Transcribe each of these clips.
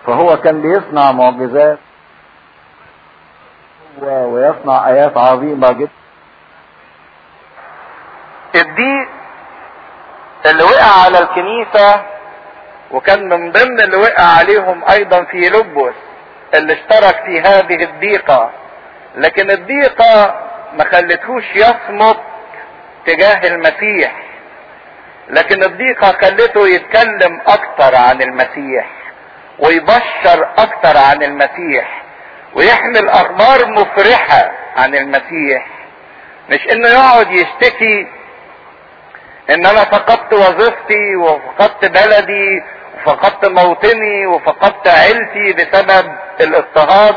فهو كان بيصنع معجزات ويصنع ايات عظيمه جدا الضيق اللي وقع على الكنيسة وكان من ضمن اللي وقع عليهم ايضا في لبس اللي اشترك في هذه الضيقة لكن الضيقة ما خلتهوش يصمت تجاه المسيح لكن الضيقة خلته يتكلم اكتر عن المسيح ويبشر اكتر عن المسيح ويحمل اخبار مفرحة عن المسيح مش انه يقعد يشتكي ان انا فقدت وظيفتي وفقدت بلدي وفقدت موطني وفقدت عيلتي بسبب الاضطهاد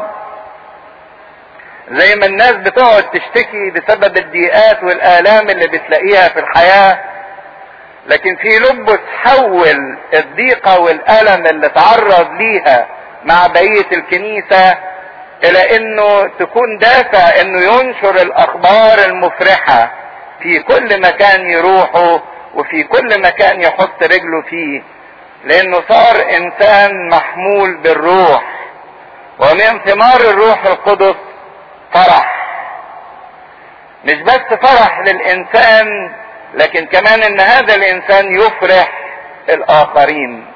زي ما الناس بتقعد تشتكي بسبب الضيقات والالام اللي بتلاقيها في الحياه لكن في لبس حول الضيقه والالم اللي تعرض ليها مع بقيه الكنيسه الى انه تكون دافع انه ينشر الاخبار المفرحه في كل مكان يروحه وفي كل مكان يحط رجله فيه لانه صار انسان محمول بالروح ومن ثمار الروح القدس فرح مش بس فرح للانسان لكن كمان ان هذا الانسان يفرح الاخرين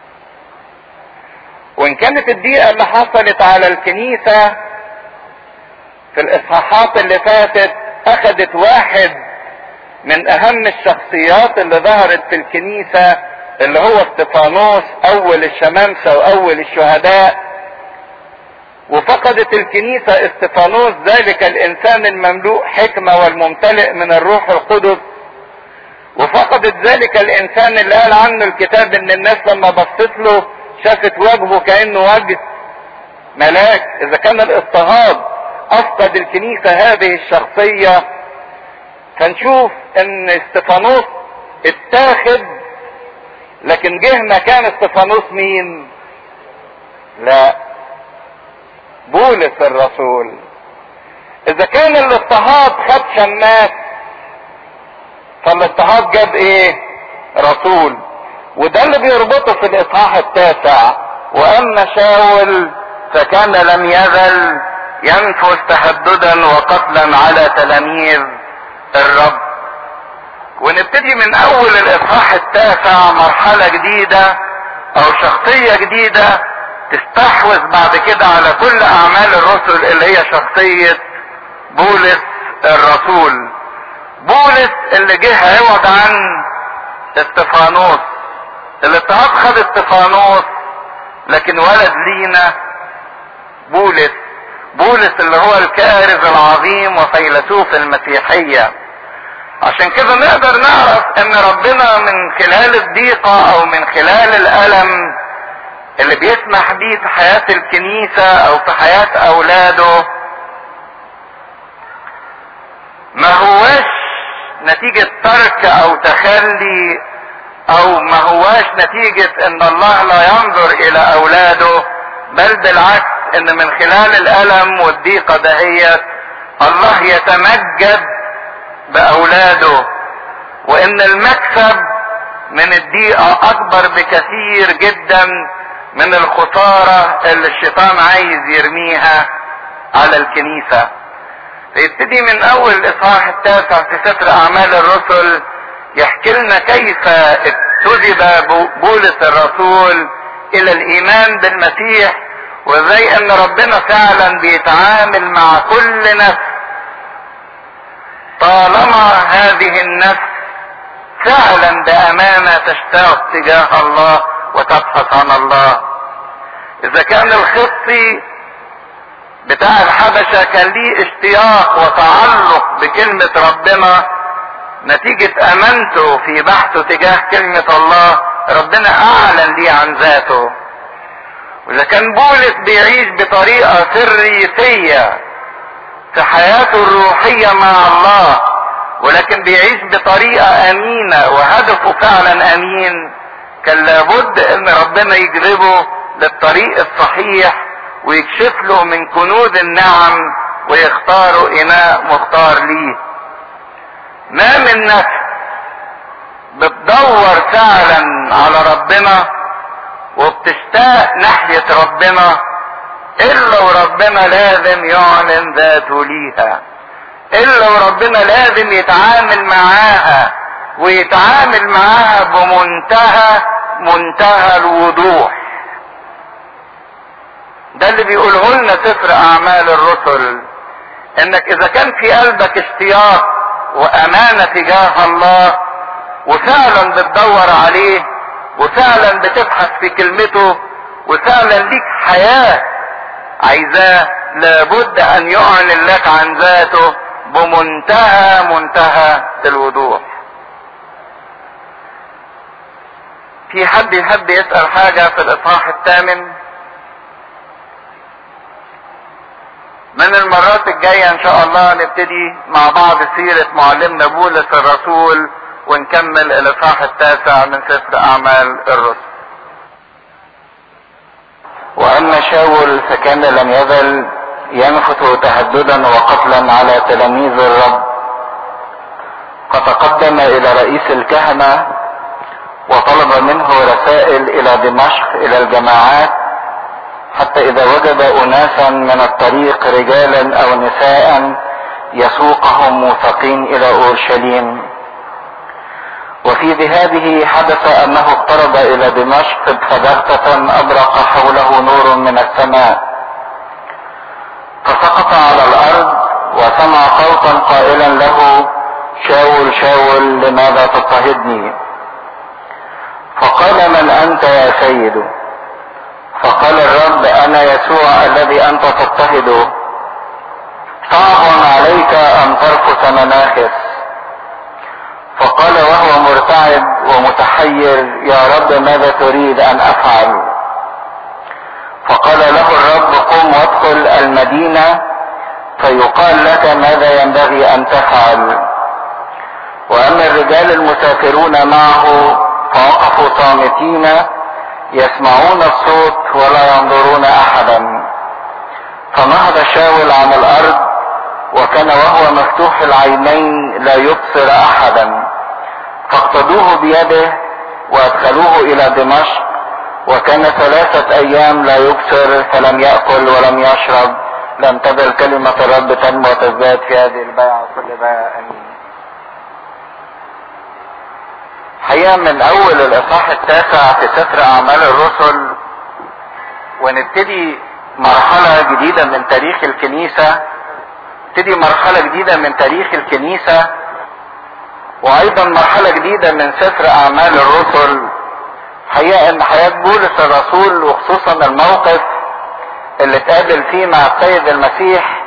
وان كانت الضيقه اللي حصلت على الكنيسه في الاصحاحات اللي فاتت اخذت واحد من اهم الشخصيات اللي ظهرت في الكنيسة اللي هو استفانوس اول الشمامسة واول الشهداء وفقدت الكنيسة استفانوس ذلك الانسان المملوء حكمة والممتلئ من الروح القدس وفقدت ذلك الانسان اللي قال عنه الكتاب ان الناس لما بصت له شافت وجهه كانه وجه ملاك اذا كان الاضطهاد افقد الكنيسة هذه الشخصية فنشوف ان استفانوس اتاخد لكن جه مكان استفانوس مين لا بولس الرسول اذا كان الاضطهاد خد شماس فالاضطهاد جاب ايه رسول وده اللي بيربطه في الاصحاح التاسع واما شاول فكان لم يزل ينفذ تهددا وقتلا على تلاميذ الرب ونبتدي من اول الاصحاح التاسع مرحلة جديدة او شخصية جديدة تستحوذ بعد كده على كل اعمال الرسل اللي هي شخصية بولس الرسول بولس اللي جه عوض عن استفانوس الاضطهاد خد استفانوس لكن ولد لينا بولس بولس اللي هو الكارز العظيم وفيلسوف المسيحية عشان كده نقدر نعرف ان ربنا من خلال الضيقة او من خلال الالم اللي بيسمح بيه في حياة الكنيسة او في حياة اولاده ما هواش نتيجة ترك او تخلي او ما هواش نتيجة ان الله لا ينظر الى اولاده بل بالعكس ان من خلال الالم والضيقة دهيت الله يتمجد باولاده وان المكسب من الضيقة اكبر بكثير جدا من الخسارة اللي الشيطان عايز يرميها على الكنيسة فيبتدي من اول الاصحاح التاسع في سفر اعمال الرسل يحكي لنا كيف اتجب بولس الرسول الى الايمان بالمسيح وازاي ان ربنا فعلا بيتعامل مع كل نفس طالما هذه النفس فعلا بامانه تشتاق تجاه الله وتبحث عن الله اذا كان الخطي بتاع الحبشة كان ليه اشتياق وتعلق بكلمة ربنا نتيجة امانته في بحثه تجاه كلمة الله ربنا اعلن ليه عن ذاته واذا كان بولس بيعيش بطريقة سريتية في حياته الروحية مع الله ولكن بيعيش بطريقة امينة وهدفه فعلا امين كان لابد ان ربنا يجذبه للطريق الصحيح ويكشف له من كنوز النعم ويختاره اناء مختار ليه ما من نفس بتدور فعلا على ربنا وبتشتاق ناحية ربنا الا وربنا لازم يعلن ذاته ليها الا وربنا لازم يتعامل معاها ويتعامل معاها بمنتهى منتهى الوضوح ده اللي بيقوله لنا سفر اعمال الرسل انك اذا كان في قلبك اشتياق وامانه تجاه الله وفعلا بتدور عليه وفعلا بتبحث في كلمته وفعلا ليك حياه عايزاه لابد ان يعلن لك عن ذاته بمنتهى منتهى الوضوح في حد يحب يسأل حاجة في الإصحاح الثامن من المرات الجاية إن شاء الله نبتدي مع بعض سيرة معلمنا بولس الرسول ونكمل الإصحاح التاسع من سفر أعمال الرسل وأما شاول فكان لم يزل ينفث تهددا وقتلا على تلاميذ الرب فتقدم إلى رئيس الكهنة وطلب منه رسائل إلى دمشق إلى الجماعات حتى إذا وجد أناسا من الطريق رجالا أو نساء يسوقهم موثقين إلى أورشليم وفي ذهابه حدث أنه اقترب إلى دمشق فبغتة أبرق حوله نور من السماء فسقط على الأرض وسمع صوتا قائلا له شاول شاول لماذا تضطهدني فقال من أنت يا سيد فقال الرب أنا يسوع الذي أنت تضطهده صعب عليك أن ترفس مناخس فقال وهو مرتعد ومتحير يا رب ماذا تريد أن أفعل فقال له الرب قم وادخل المدينة فيقال لك ماذا ينبغي أن تفعل وأما الرجال المسافرون معه فوقفوا صامتين يسمعون الصوت ولا ينظرون احدا فنهض شاول عن الارض وكان وهو مفتوح العينين لا يبصر احدا فاقتضوه بيده وادخلوه الى دمشق وكان ثلاثة ايام لا يبصر فلم يأكل ولم يشرب لم تزل كلمة الرب تنمو وتزداد في هذه البيعة وكل بيعة امين حقيقة من أول الإصحاح التاسع في سفر أعمال الرسل ونبتدي مرحلة جديدة من تاريخ الكنيسة نبتدي مرحلة جديدة من تاريخ الكنيسة وأيضا مرحلة جديدة من سفر أعمال الرسل حقيقة إن حياة بولس الرسول وخصوصا الموقف اللي اتقابل فيه مع السيد المسيح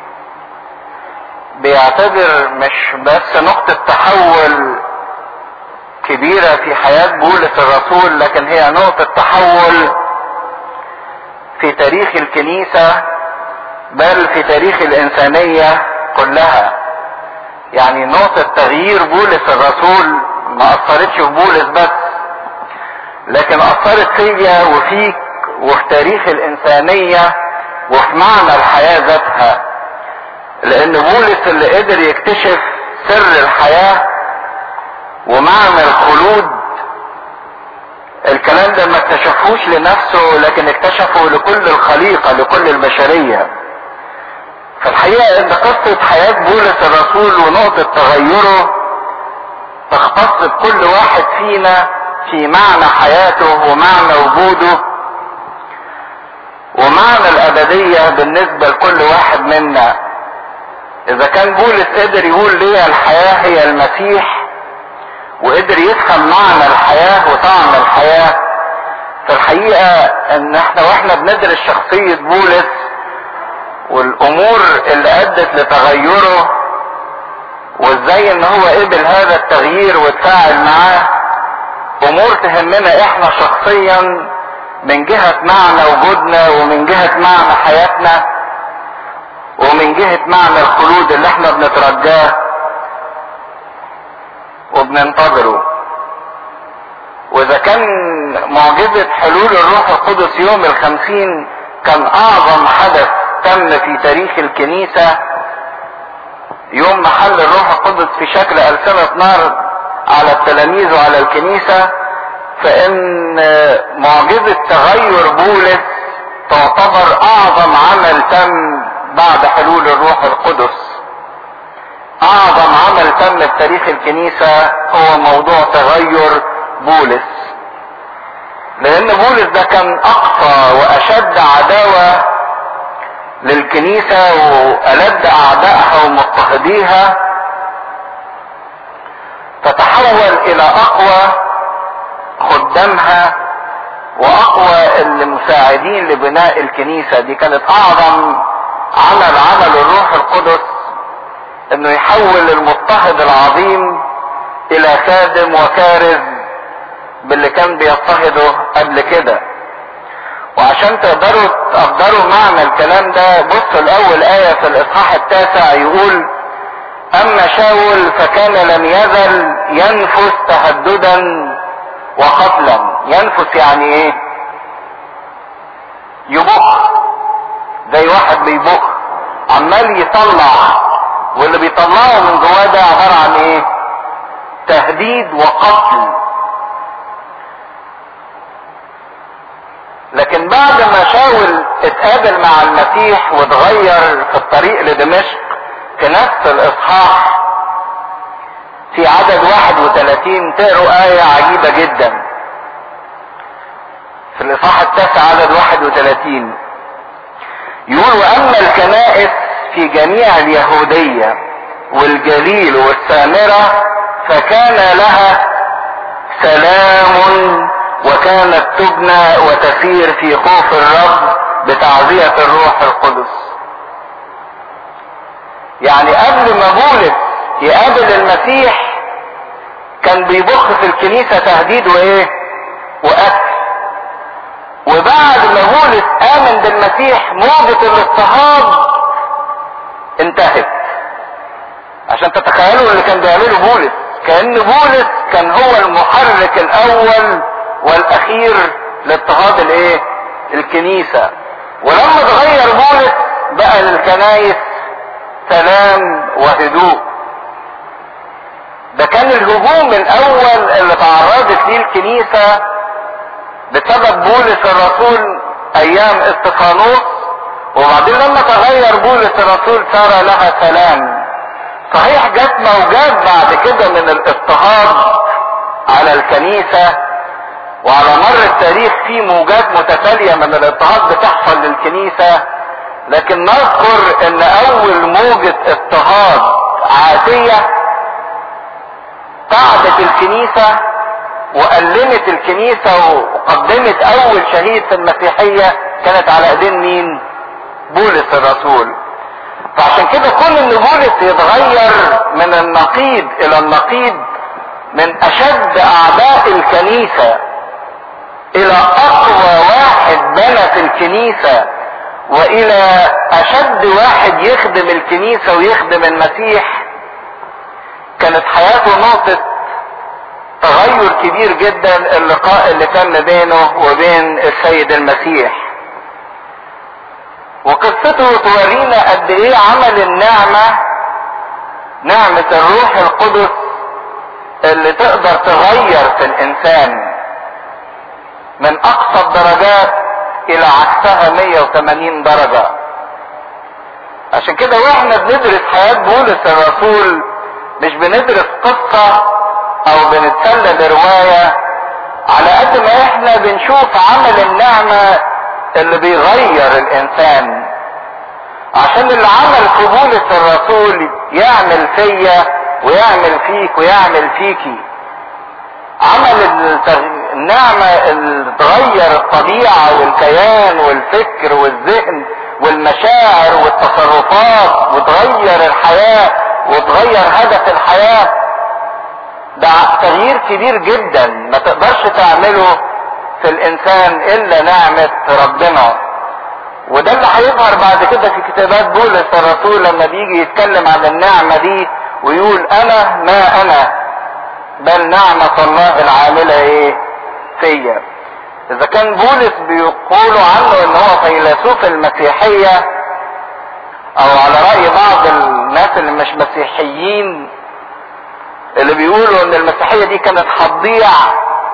بيعتبر مش بس نقطة تحول كبيرة في حياة بولس الرسول لكن هي نقطة تحول في تاريخ الكنيسة بل في تاريخ الإنسانية كلها يعني نقطة تغيير بولس الرسول ما أثرتش في بولس بس لكن أثرت فيا وفيك وفي تاريخ الإنسانية وفي معنى الحياة ذاتها لأن بولس اللي قدر يكتشف سر الحياة ومعنى الخلود الكلام ده ما اكتشفوش لنفسه لكن اكتشفه لكل الخليقة لكل البشرية فالحقيقة ان قصة حياة بولس الرسول ونقطة تغيره تختص بكل واحد فينا في معنى حياته ومعنى وجوده ومعنى الابدية بالنسبة لكل واحد منا اذا كان بولس قدر يقول ليه الحياة هي المسيح وقدر يفهم معنى الحياة وطعم الحياة فالحقيقة ان احنا واحنا بندرس شخصية بولس والامور اللي ادت لتغيره وازاي ان هو قبل هذا التغيير وتفاعل معاه امور تهمنا احنا شخصيا من جهة معنى وجودنا ومن جهة معنى حياتنا ومن جهة معنى الخلود اللي احنا بنترجاه وبننتظره واذا كان معجزة حلول الروح القدس يوم الخمسين كان اعظم حدث تم في تاريخ الكنيسة يوم محل الروح القدس في شكل ألسنة نار على التلاميذ وعلى الكنيسة فان معجزة تغير بولس تعتبر اعظم عمل تم بعد حلول الروح القدس اعظم عمل تم في تاريخ الكنيسة هو موضوع تغير بولس لان بولس ده كان اقصى واشد عداوة للكنيسة والد اعدائها ومضطهديها تتحول الى اقوى خدامها واقوى المساعدين لبناء الكنيسة دي كانت اعظم عمل عمل الروح القدس انه يحول المضطهد العظيم الى خادم وكارز باللي كان بيضطهده قبل كده وعشان تقدروا تقدروا معنى الكلام ده بصوا الاول آية في الاصحاح التاسع يقول اما شاول فكان لم يزل ينفس تهددا وقتلا ينفس يعني ايه يبخ زي واحد بيبخ عمال يطلع واللي بيطلعه من جواه ده عبارة عن ايه تهديد وقتل لكن بعد ما شاول اتقابل مع المسيح واتغير في الطريق لدمشق في نفس الاصحاح في عدد 31 تقروا آية عجيبة جدا في الاصحاح التاسع عدد 31 يقول واما الكنائس في جميع اليهودية والجليل والسامرة فكان لها سلام وكانت تبنى وتسير في خوف الرب بتعزية الروح القدس يعني قبل ما بولس يقابل المسيح كان بيبخ في الكنيسة تهديد وايه وقتل وبعد ما بولس امن بالمسيح موجة الاضطهاد انتهت عشان تتخيلوا اللي كان بيعمله بولس كأن بولس كان هو المحرك الاول والاخير لاضطهاد الايه الكنيسة ولما اتغير بولس بقى للكنايس سلام وهدوء ده كان الهجوم الاول اللي تعرضت ليه الكنيسة بسبب بولس الرسول ايام استفانوس وبعدين لما تغير بولس الرسول صار لها سلام صحيح جت موجات بعد كده من الاضطهاد على الكنيسة وعلى مر التاريخ في موجات متتالية من الاضطهاد بتحصل للكنيسة لكن نذكر ان اول موجة اضطهاد عاتية قعدت الكنيسة وألمت الكنيسة وقدمت أول شهيد في المسيحية كانت على ايدين مين؟ بولس الرسول. فعشان كده كون ان بولس يتغير من النقيض الى النقيض من اشد اعداء الكنيسة الى اقوى واحد بنى في الكنيسة والى اشد واحد يخدم الكنيسة ويخدم المسيح كانت حياته نقطة تغير كبير جدا اللقاء اللي تم بينه وبين السيد المسيح وقصته تورينا قد ايه عمل النعمة نعمة الروح القدس اللي تقدر تغير في الانسان من اقصى الدرجات الى عكسها 180 درجة عشان كده واحنا بندرس حياة بولس الرسول مش بندرس قصة او بنتسلى برواية على قد ما احنا بنشوف عمل النعمة اللي بيغير الانسان عشان اللي عمل في بولس الرسول يعمل فيا ويعمل فيك ويعمل فيكي عمل النعمة اللي تغير الطبيعة والكيان والفكر والذهن والمشاعر والتصرفات وتغير الحياة وتغير هدف الحياة ده تغيير كبير جدا ما تقدرش تعمله في الانسان الا نعمة ربنا وده اللي هيظهر بعد كده في كتابات بولس الرسول لما بيجي يتكلم عن النعمة دي ويقول انا ما انا بل نعمة الله العاملة ايه فيا اذا كان بولس بيقولوا عنه ان هو فيلسوف المسيحية او على رأي بعض الناس اللي مش مسيحيين اللي بيقولوا ان المسيحية دي كانت هتضيع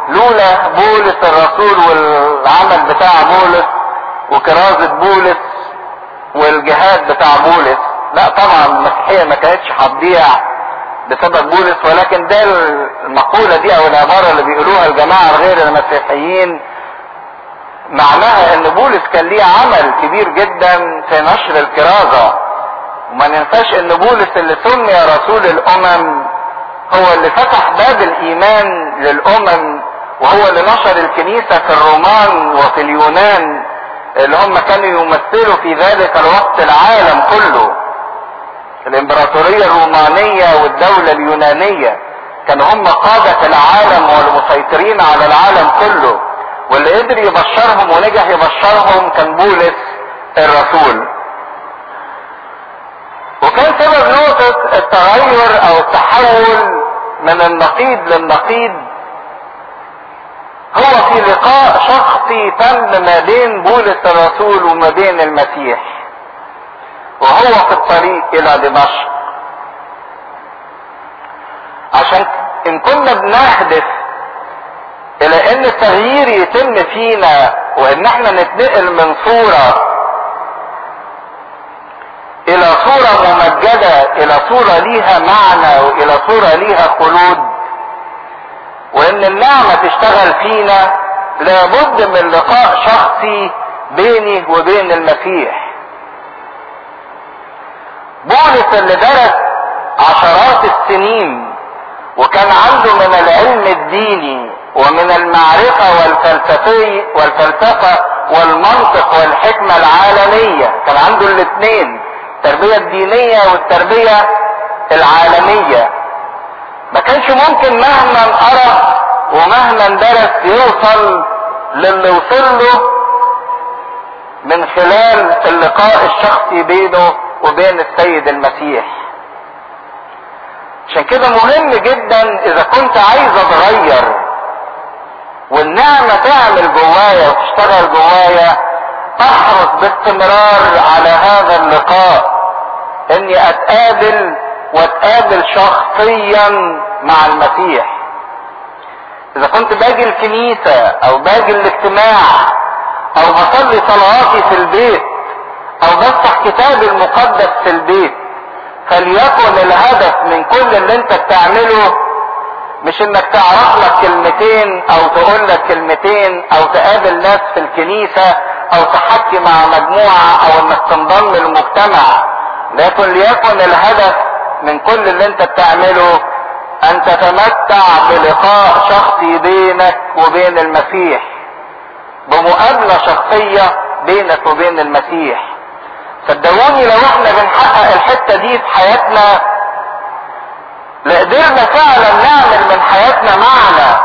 لولا بولس الرسول والعمل بتاع بولس وكرازة بولس والجهاد بتاع بولس لا طبعا المسيحية ما كانتش هتضيع بسبب بولس ولكن ده المقولة دي او العبارة اللي بيقولوها الجماعة غير المسيحيين معناها ان بولس كان ليه عمل كبير جدا في نشر الكرازة وما ننساش ان بولس اللي سمي رسول الامم هو اللي فتح باب الايمان للامم وهو اللي نشر الكنيسة في الرومان وفي اليونان اللي هم كانوا يمثلوا في ذلك الوقت العالم كله الامبراطورية الرومانية والدولة اليونانية كانوا هم قادة العالم والمسيطرين على العالم كله واللي قدر يبشرهم ونجح يبشرهم كان بولس الرسول وكان سبب نقطة التغير او التحول من النقيض للنقيض هو في لقاء شخصي تم ما بين بولس الرسول وما بين المسيح وهو في الطريق الى دمشق عشان ان كنا بنهدف الى ان التغيير يتم فينا وان احنا نتنقل من صورة الى صورة ممجدة الى صورة ليها معنى والى صورة ليها خلود وان النعمة تشتغل فينا لابد من لقاء شخصي بيني وبين المسيح بولس اللي درس عشرات السنين وكان عنده من العلم الديني ومن المعرفة والفلسفي والفلسفة والمنطق والحكمة العالمية كان عنده الاثنين التربية الدينية والتربية العالمية ما كانش ممكن مهما قرأ ومهما درس يوصل للي وصل له من خلال اللقاء الشخصي بينه وبين السيد المسيح عشان كده مهم جدا اذا كنت عايز اتغير والنعمة تعمل جوايا وتشتغل جوايا احرص باستمرار على هذا اللقاء اني اتقابل واتقابل شخصيا مع المسيح اذا كنت باجي الكنيسة او باجي الاجتماع او بصلي صلواتي في البيت او بفتح كتابي المقدس في البيت فليكن الهدف من كل اللي انت بتعمله مش انك تعرف لك كلمتين او تقول لك كلمتين او تقابل ناس في الكنيسة او تحكي مع مجموعة او انك تنضم للمجتمع لكن ليكن الهدف من كل اللي انت بتعمله ان تتمتع بلقاء شخصي بينك وبين المسيح بمقابلة شخصية بينك وبين المسيح صدقوني لو احنا بنحقق الحتة دي في حياتنا لقدرنا فعلا نعمل من حياتنا معنى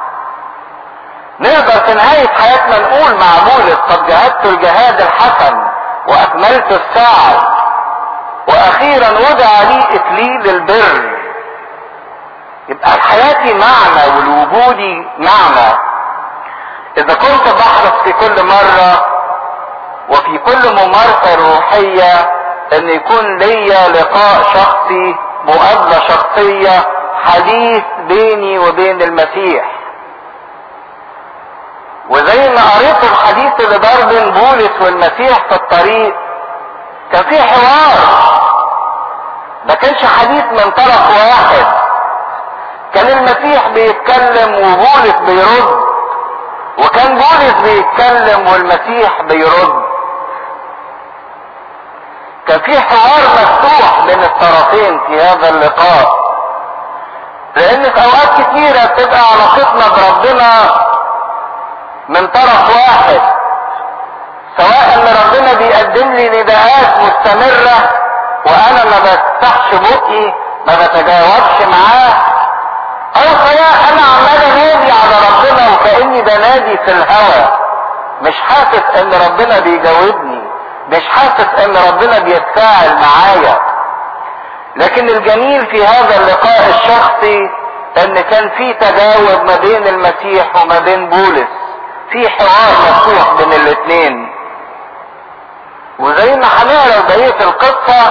نقدر في نهاية حياتنا نقول مع بولس قد جاهدت الجهاد الحسن واكملت السعي واخيرا وضع لي اكليل البر يبقى لحياتي معنى ولوجودي معنى اذا كنت بحرص في كل مرة وفي كل ممارسة روحية ان يكون ليا لقاء شخصي مقابلة شخصية حديث بيني وبين المسيح وزي ما قريت الحديث اللي دار بين بولس والمسيح في الطريق كان في حوار ما كانش حديث من طرف واحد كان المسيح بيتكلم وبولس بيرد وكان بولس بيتكلم والمسيح بيرد كان في حوار مفتوح بين الطرفين في هذا اللقاء لان في اوقات كتيرة بتبقى علاقتنا بربنا من طرف واحد سواء ان ربنا بيقدم لي نداءات مستمرة وانا ما بفتحش بقي ما بتجاوبش معاه او سواء انا عمال انادي على ربنا وكاني بنادي في الهوى مش حاسس ان ربنا بيجاوبني مش حاسس ان ربنا بيتفاعل معايا لكن الجميل في هذا اللقاء الشخصي ان كان في تجاوب ما بين المسيح وما بين بولس في حوار مفتوح بين الاثنين وزي ما هنقرا بقيه القصه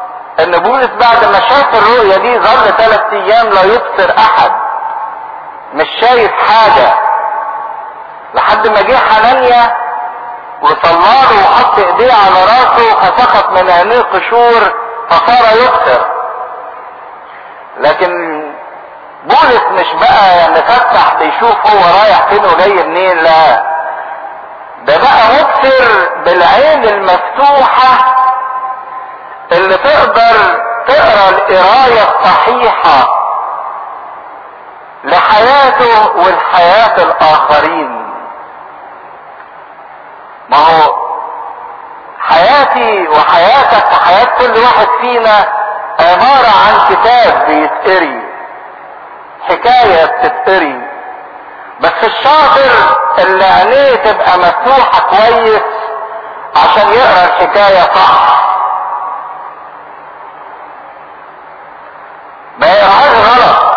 ان بولس بعد ما شاف الرؤيا دي ظل ثلاث ايام لا يبصر احد مش شايف حاجة لحد ما جه حنانيا وصلاله وحط ايديه على راسه فسقط من عينيه قشور فصار يبصر لكن بولس مش بقى مفتح بيشوف هو رايح فين وجاي منين لا ده بقى مبصر بالعين المفتوحة اللي تقدر تقرا القراية الصحيحة لحياته ولحياة الآخرين ما هو حياتي وحياتك وحياة كل واحد فينا عبارة عن كتاب بيتقري حكاية بتتقري بس الشاطر اللي عينيه تبقى مفتوحة كويس عشان يقرا الحكاية صح ما يقراهاش غلط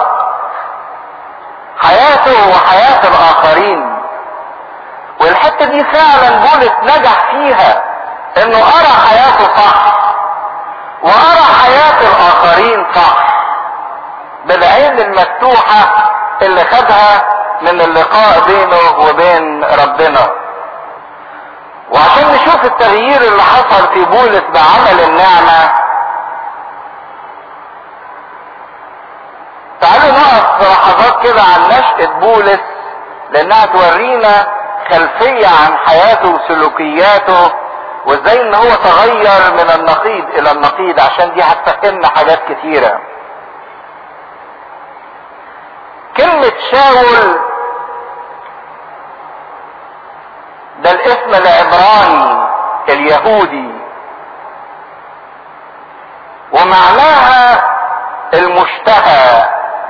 حياته وحياة الآخرين والحتة دي فعلا بولس نجح فيها انه قرا حياته صح وقرا حياة الآخرين صح بالعين المفتوحة اللي خدها من اللقاء بينه وبين ربنا وعشان نشوف التغيير اللي حصل في بولس بعمل النعمة تعالوا نقف لحظات كده عن نشأة بولس لانها تورينا خلفية عن حياته وسلوكياته وازاي ان هو تغير من النقيض الى النقيض عشان دي هتفهمنا حاجات كتيره كلمة شاول ده الاسم العبراني اليهودي ومعناها المشتهى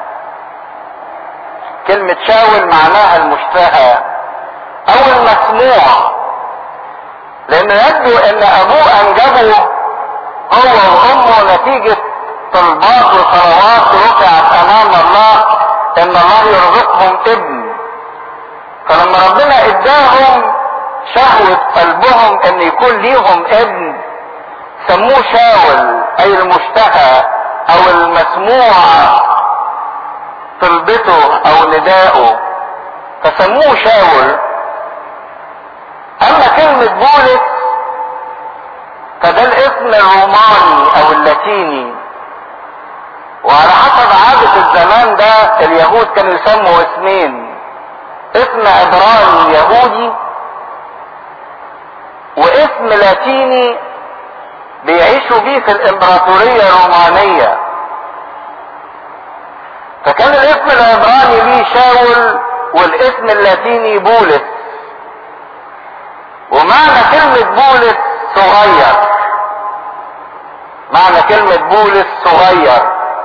كلمة شاول معناها المشتهى او المسموع لان يبدو ان ابوه انجبه هو وامه نتيجة طلبات وصلوات رفعت امام الله ان الله يرزقهم ابن فلما ربنا اداهم شهوة قلبهم ان يكون ليهم ابن سموه شاول اي المشتهى او المسموع طلبته او نداؤه فسموه شاول اما كلمة بولس فده الاسم الروماني او اللاتيني وعلى حسب عادة الزمان ده اليهود كانوا يسموا اسمين اسم عبراني يهودي واسم لاتيني بيعيشوا بيه في الامبراطورية الرومانية فكان الاسم العبراني ليه شاول والاسم اللاتيني بولس ومعنى كلمة بولس صغير معنى كلمة بولس صغير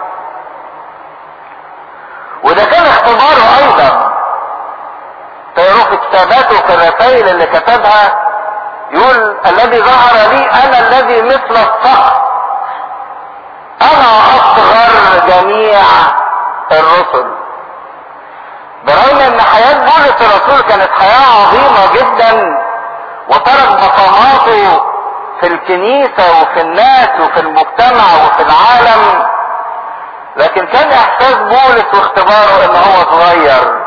وده كان اختباره ايضا تقروا في كتاباته في الرسائل اللي كتبها يقول الذي ظهر لي انا الذي مثل الصقر انا اصغر جميع الرسل برغم ان حياة بولس الرسول كانت حياة عظيمة جدا وترك بصماته في الكنيسة وفي الناس وفي المجتمع وفي العالم لكن كان احساس بولس واختباره ان هو صغير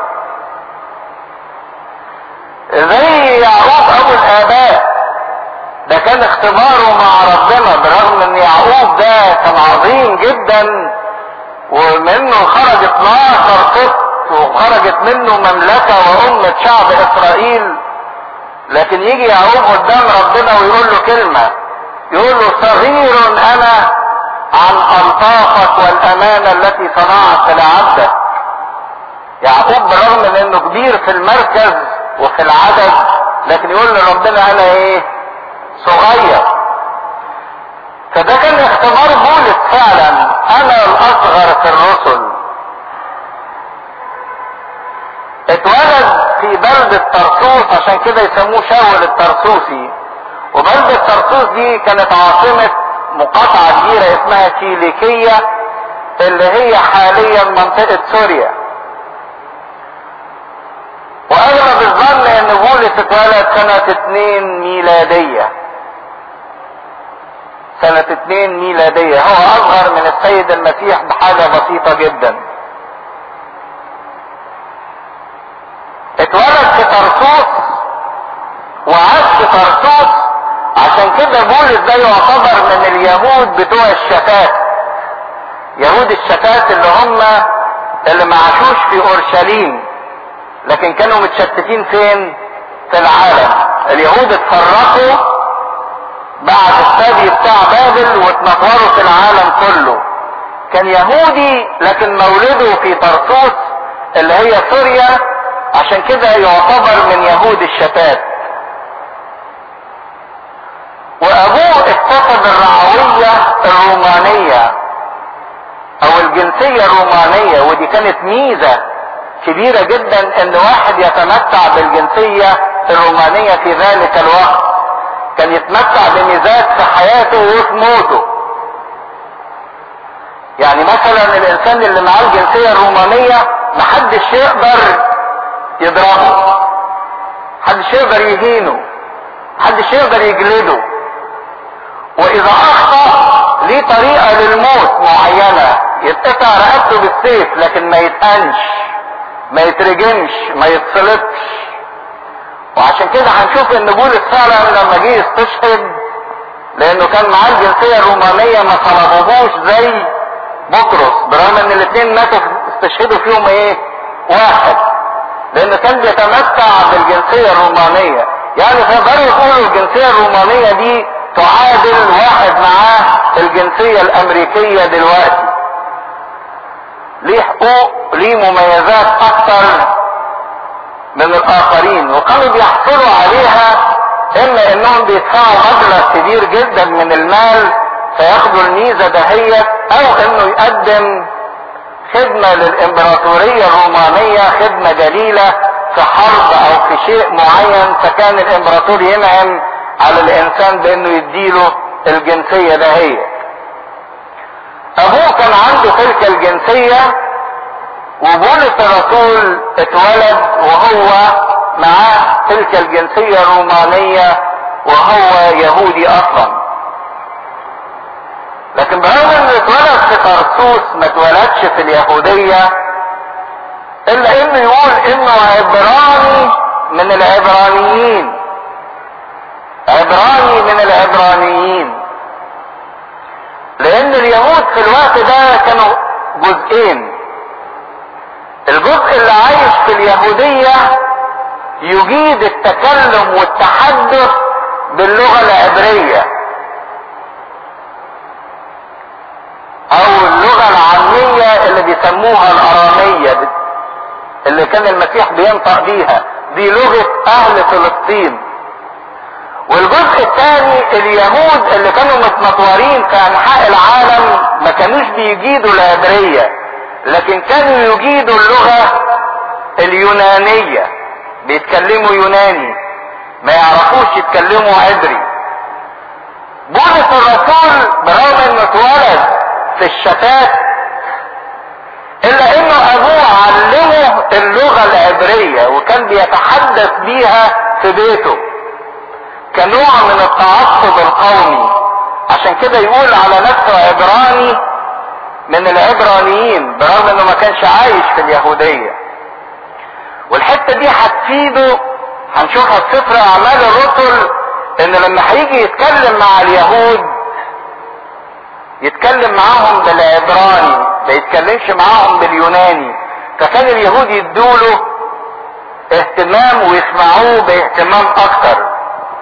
زي يعقوب ابو الاباء ده كان اختباره مع ربنا برغم ان يعقوب ده كان عظيم جدا ومنه خرج 12 طفل وخرجت منه مملكة وأمة شعب إسرائيل لكن يجي يعقوب قدام ربنا ويقول له كلمة يقول له صغير أنا عن ألطافك والأمانة التي صنعت لعبدك يعقوب برغم من انه كبير في المركز وفي العدد لكن يقول لربنا انا ايه صغير فده كان اختبار بولس فعلا انا الاصغر في الرسل اتولد في بلدة طرسوس عشان كده يسموه شاول الطرسوسي وبلدة طرسوس دي كانت عاصمة مقاطعة كبيرة اسمها كيليكية اللي هي حاليا منطقة سوريا واغلب الظن ان بولس اتولد سنة اتنين ميلادية سنة اتنين ميلادية هو اصغر من السيد المسيح بحاجة بسيطة جدا اتولد في طرطوس وعاش في طرطوس عشان كده بولس ده يعتبر من اليهود بتوع الشتات يهود الشتات اللي هم اللي ما عاشوش في اورشليم لكن كانوا متشتتين فين في العالم اليهود اتفرقوا بعد السبي بتاع بابل واتنطوروا في العالم كله كان يهودي لكن مولده في طرطوس اللي هي سوريا عشان كده يعتبر من يهود الشتات وابوه اكتسب الرعوية الرومانية او الجنسية الرومانية ودي كانت ميزة كبيرة جدا ان واحد يتمتع بالجنسية الرومانية في ذلك الوقت كان يتمتع بميزات في حياته وفي موته يعني مثلا الانسان اللي معاه الجنسية الرومانية محدش يقدر يضربه محدش يقدر يهينه محدش يقدر يجلده واذا اخطأ ليه طريقة للموت معينة يتقطع رقبته بالسيف لكن ما يتقنش ما يترجمش ما يتصلبش وعشان كده هنشوف ان بولس فعلا لما جه يستشهد لانه كان معاه الجنسية الرومانية ما طلبوهوش زي بطرس برغم ان الاثنين ماتوا استشهدوا فيهم ايه واحد لانه كان بيتمتع بالجنسية الرومانية يعني تقدروا يقولوا الجنسية الرومانية دي تعادل واحد معاه الجنسية الامريكية دلوقتي ليه حقوق ليه مميزات اكتر من الاخرين وكانوا بيحصلوا عليها اما انهم بيدفعوا مبلغ كبير جدا من المال فياخدوا الميزة دهيت او انه يقدم خدمة للامبراطورية الرومانية خدمة جليلة في حرب او في شيء معين فكان الامبراطور ينعم على الانسان بانه يديله الجنسية دهيت ابوه كان عنده تلك الجنسية وبولس الرسول اتولد وهو معاه تلك الجنسية الرومانية وهو يهودي اصلا لكن برغم انه اتولد في طرسوس ما اتولدش في اليهودية الا انه يقول انه عبراني من العبرانيين عبراني من العبرانيين لان اليهود في الوقت ده كانوا جزئين الجزء اللي عايش في اليهودية يجيد التكلم والتحدث باللغة العبرية او اللغة العامية اللي بيسموها الارامية اللي كان المسيح بينطق بيها دي لغة اهل فلسطين والجزء الثاني اليهود اللي كانوا متنطورين في انحاء العالم ما كانوش بيجيدوا العبرية لكن كانوا يجيدوا اللغة اليونانية بيتكلموا يوناني ما يعرفوش يتكلموا عبري بولس الرسول برغم انه اتولد في الشتات الا انه ابوه علمه اللغة العبرية وكان بيتحدث بيها في بيته كنوع من التعصب القومي عشان كده يقول على نفسه عبراني من العبرانيين برغم انه ما كانش عايش في اليهودية والحتة دي هتفيده هنشوفها في سفر اعمال الرسل ان لما هيجي يتكلم مع اليهود يتكلم معاهم بالعبراني ما يتكلمش معاهم باليوناني فكان اليهود يدوله اهتمام ويسمعوه باهتمام اكتر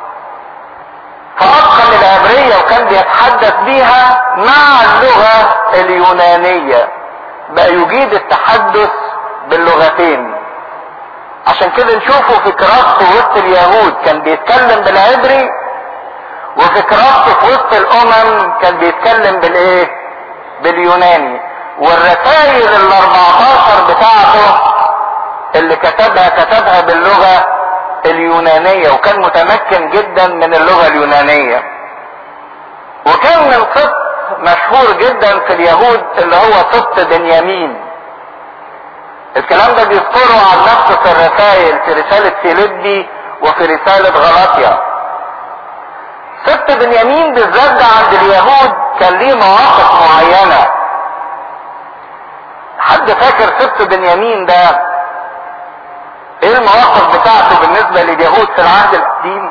فاتقن العبرية وكان بيتحدث بيها مع اللغة اليونانية بقى يجيد التحدث باللغتين عشان كده نشوفه في كراسته وسط اليهود كان بيتكلم بالعبري وفي كراسته في وسط الامم كان بيتكلم بالايه باليوناني والرسائل ال 14 بتاعته اللي كتبها كتبها باللغة اليونانية وكان متمكن جدا من اللغة اليونانية وكان من سبط مشهور جدا في اليهود اللي هو سبط بنيامين الكلام ده بيذكره عن نفسه في الرسائل في رسالة فيليبي وفي رسالة غلاطيا سبط بنيامين بالذات ده عند اليهود كان ليه مواقف معينة حد فاكر سبط بنيامين ده ايه المواقف بتاعته بالنسبة لليهود في العهد القديم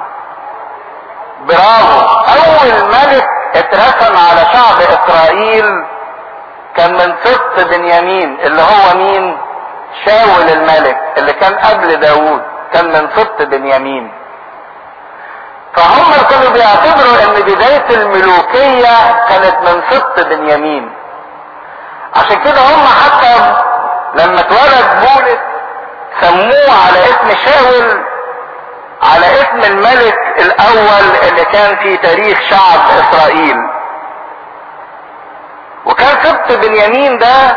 برافو اول ملك اترسم على شعب اسرائيل كان من سبط بنيامين اللي هو مين شاول الملك اللي كان قبل داوود كان من سبط بنيامين فهم كانوا بيعتبروا ان بداية الملوكية كانت من سبط بنيامين عشان كده هم حتى لما اتولد بولس سموه على اسم شاول على اسم الملك الاول اللي كان في تاريخ شعب اسرائيل وكان سبط بنيامين ده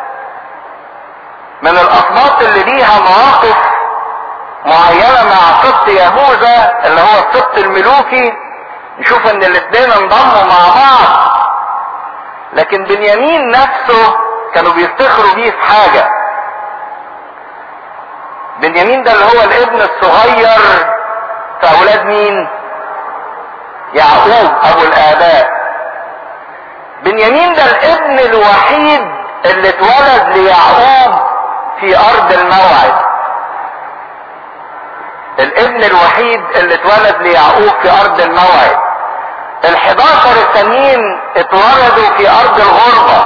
من الاسباط اللي ليها مواقف معينة مع سبط يهوذا اللي هو السبط الملوكي نشوف ان الاثنين انضموا مع بعض لكن بنيامين نفسه كانوا بيفتخروا بيه في حاجة بنيامين ده اللي هو الابن الصغير في اولاد مين يعقوب ابو الاباء بنيامين ده الابن الوحيد اللي اتولد ليعقوب في ارض الموعد الابن الوحيد اللي اتولد ليعقوب في ارض الموعد الحداشر التانيين اتولدوا في ارض الغربة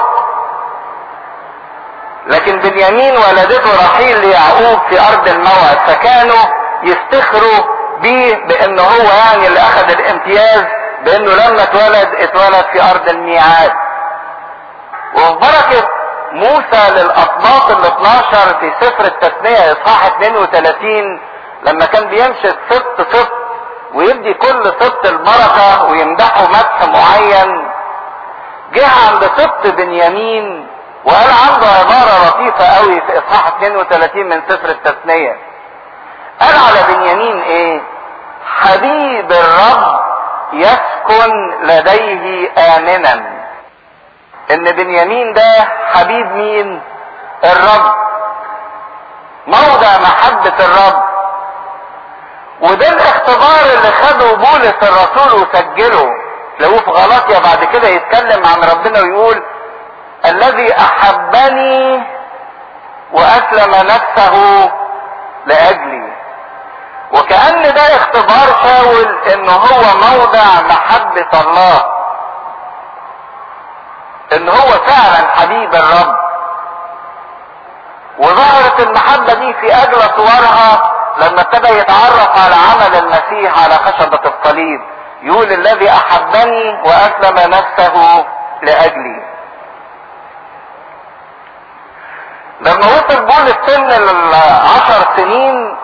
لكن بنيامين ولدته رحيل ليعقوب في ارض الموعد فكانوا يفتخروا بيه بان هو يعني اللي اخذ الامتياز بانه لما اتولد اتولد في ارض الميعاد وفي بركة موسى للاسباط ال 12 في سفر التثنية اصحاح 32 لما كان بيمشي سبط سبط ويدي كل سبط البركة ويمدحه مدح معين جه عند سبط بنيامين وقال عنده عبارة لطيفة قوي في اصحاح 32 من سفر التثنية قال على بنيامين ايه حبيب الرب يسكن لديه امنا ان بنيامين ده حبيب مين الرب موضع محبة الرب وده الاختبار اللي خده بولس الرسول وسجله لو في غلطيا بعد كده يتكلم عن ربنا ويقول الذي احبني واسلم نفسه لاجلي وكأن ده اختبار شاول ان هو موضع محبة الله ان هو فعلا حبيب الرب وظهرت المحبة دي في اجل صورها لما ابتدى يتعرف على عمل المسيح على خشبة الصليب يقول الذي احبني واسلم نفسه لاجلي لما وصل بولس سن العشر سنين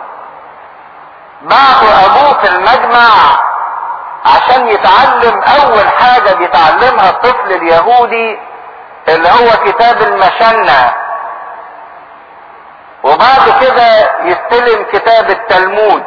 بعثوا ابوه في المجمع عشان يتعلم اول حاجة بيتعلمها الطفل اليهودي اللي هو كتاب المشنة وبعد كده يستلم كتاب التلمود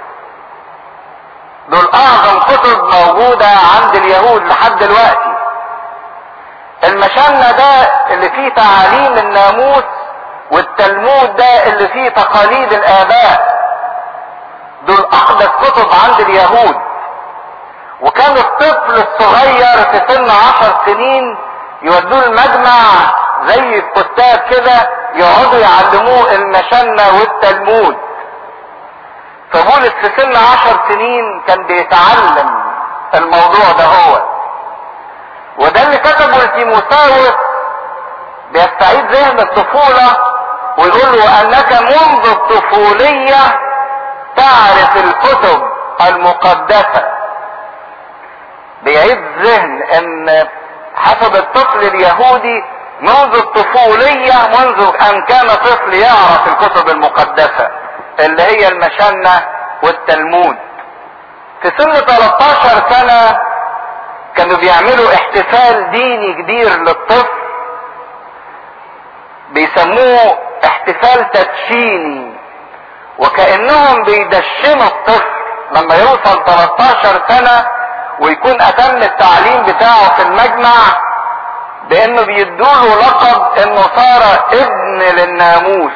دول اعظم كتب موجودة عند اليهود لحد دلوقتي المشنة ده اللي فيه تعاليم الناموس والتلمود ده اللي فيه تقاليد الاباء دول اقدس كتب عند اليهود وكان الطفل الصغير في سن عشر سنين يودوه المجمع زي الكتاب كده يقعدوا يعلموه المشنة والتلمود فبولس في سن عشر سنين كان بيتعلم الموضوع ده هو وده اللي كتبه لتيموساوس بيستعيد ذهن الطفولة ويقول له انك منذ الطفولية تعرف الكتب المقدسة بيعيد ذهن ان حسب الطفل اليهودي منذ الطفولية منذ ان كان طفل يعرف الكتب المقدسة اللي هي المشنة والتلمود في سن 13 سنة كانوا بيعملوا احتفال ديني كبير للطفل بيسموه احتفال تدشيني وكأنهم بيدشنوا الطفل لما يوصل 13 سنة ويكون اتم التعليم بتاعه في المجمع بانه بيدوله لقب انه صار ابن للناموس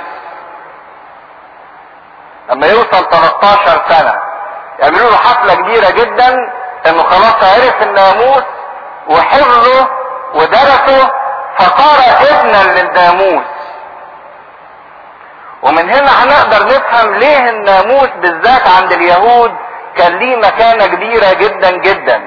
لما يوصل 13 سنة يعملوا له حفلة كبيرة جدا انه خلاص عرف الناموس وحفظه ودرسه فصار ابنا للناموس ومن هنا هنقدر نفهم ليه الناموس بالذات عند اليهود كان ليه مكانة كبيرة جدا جدا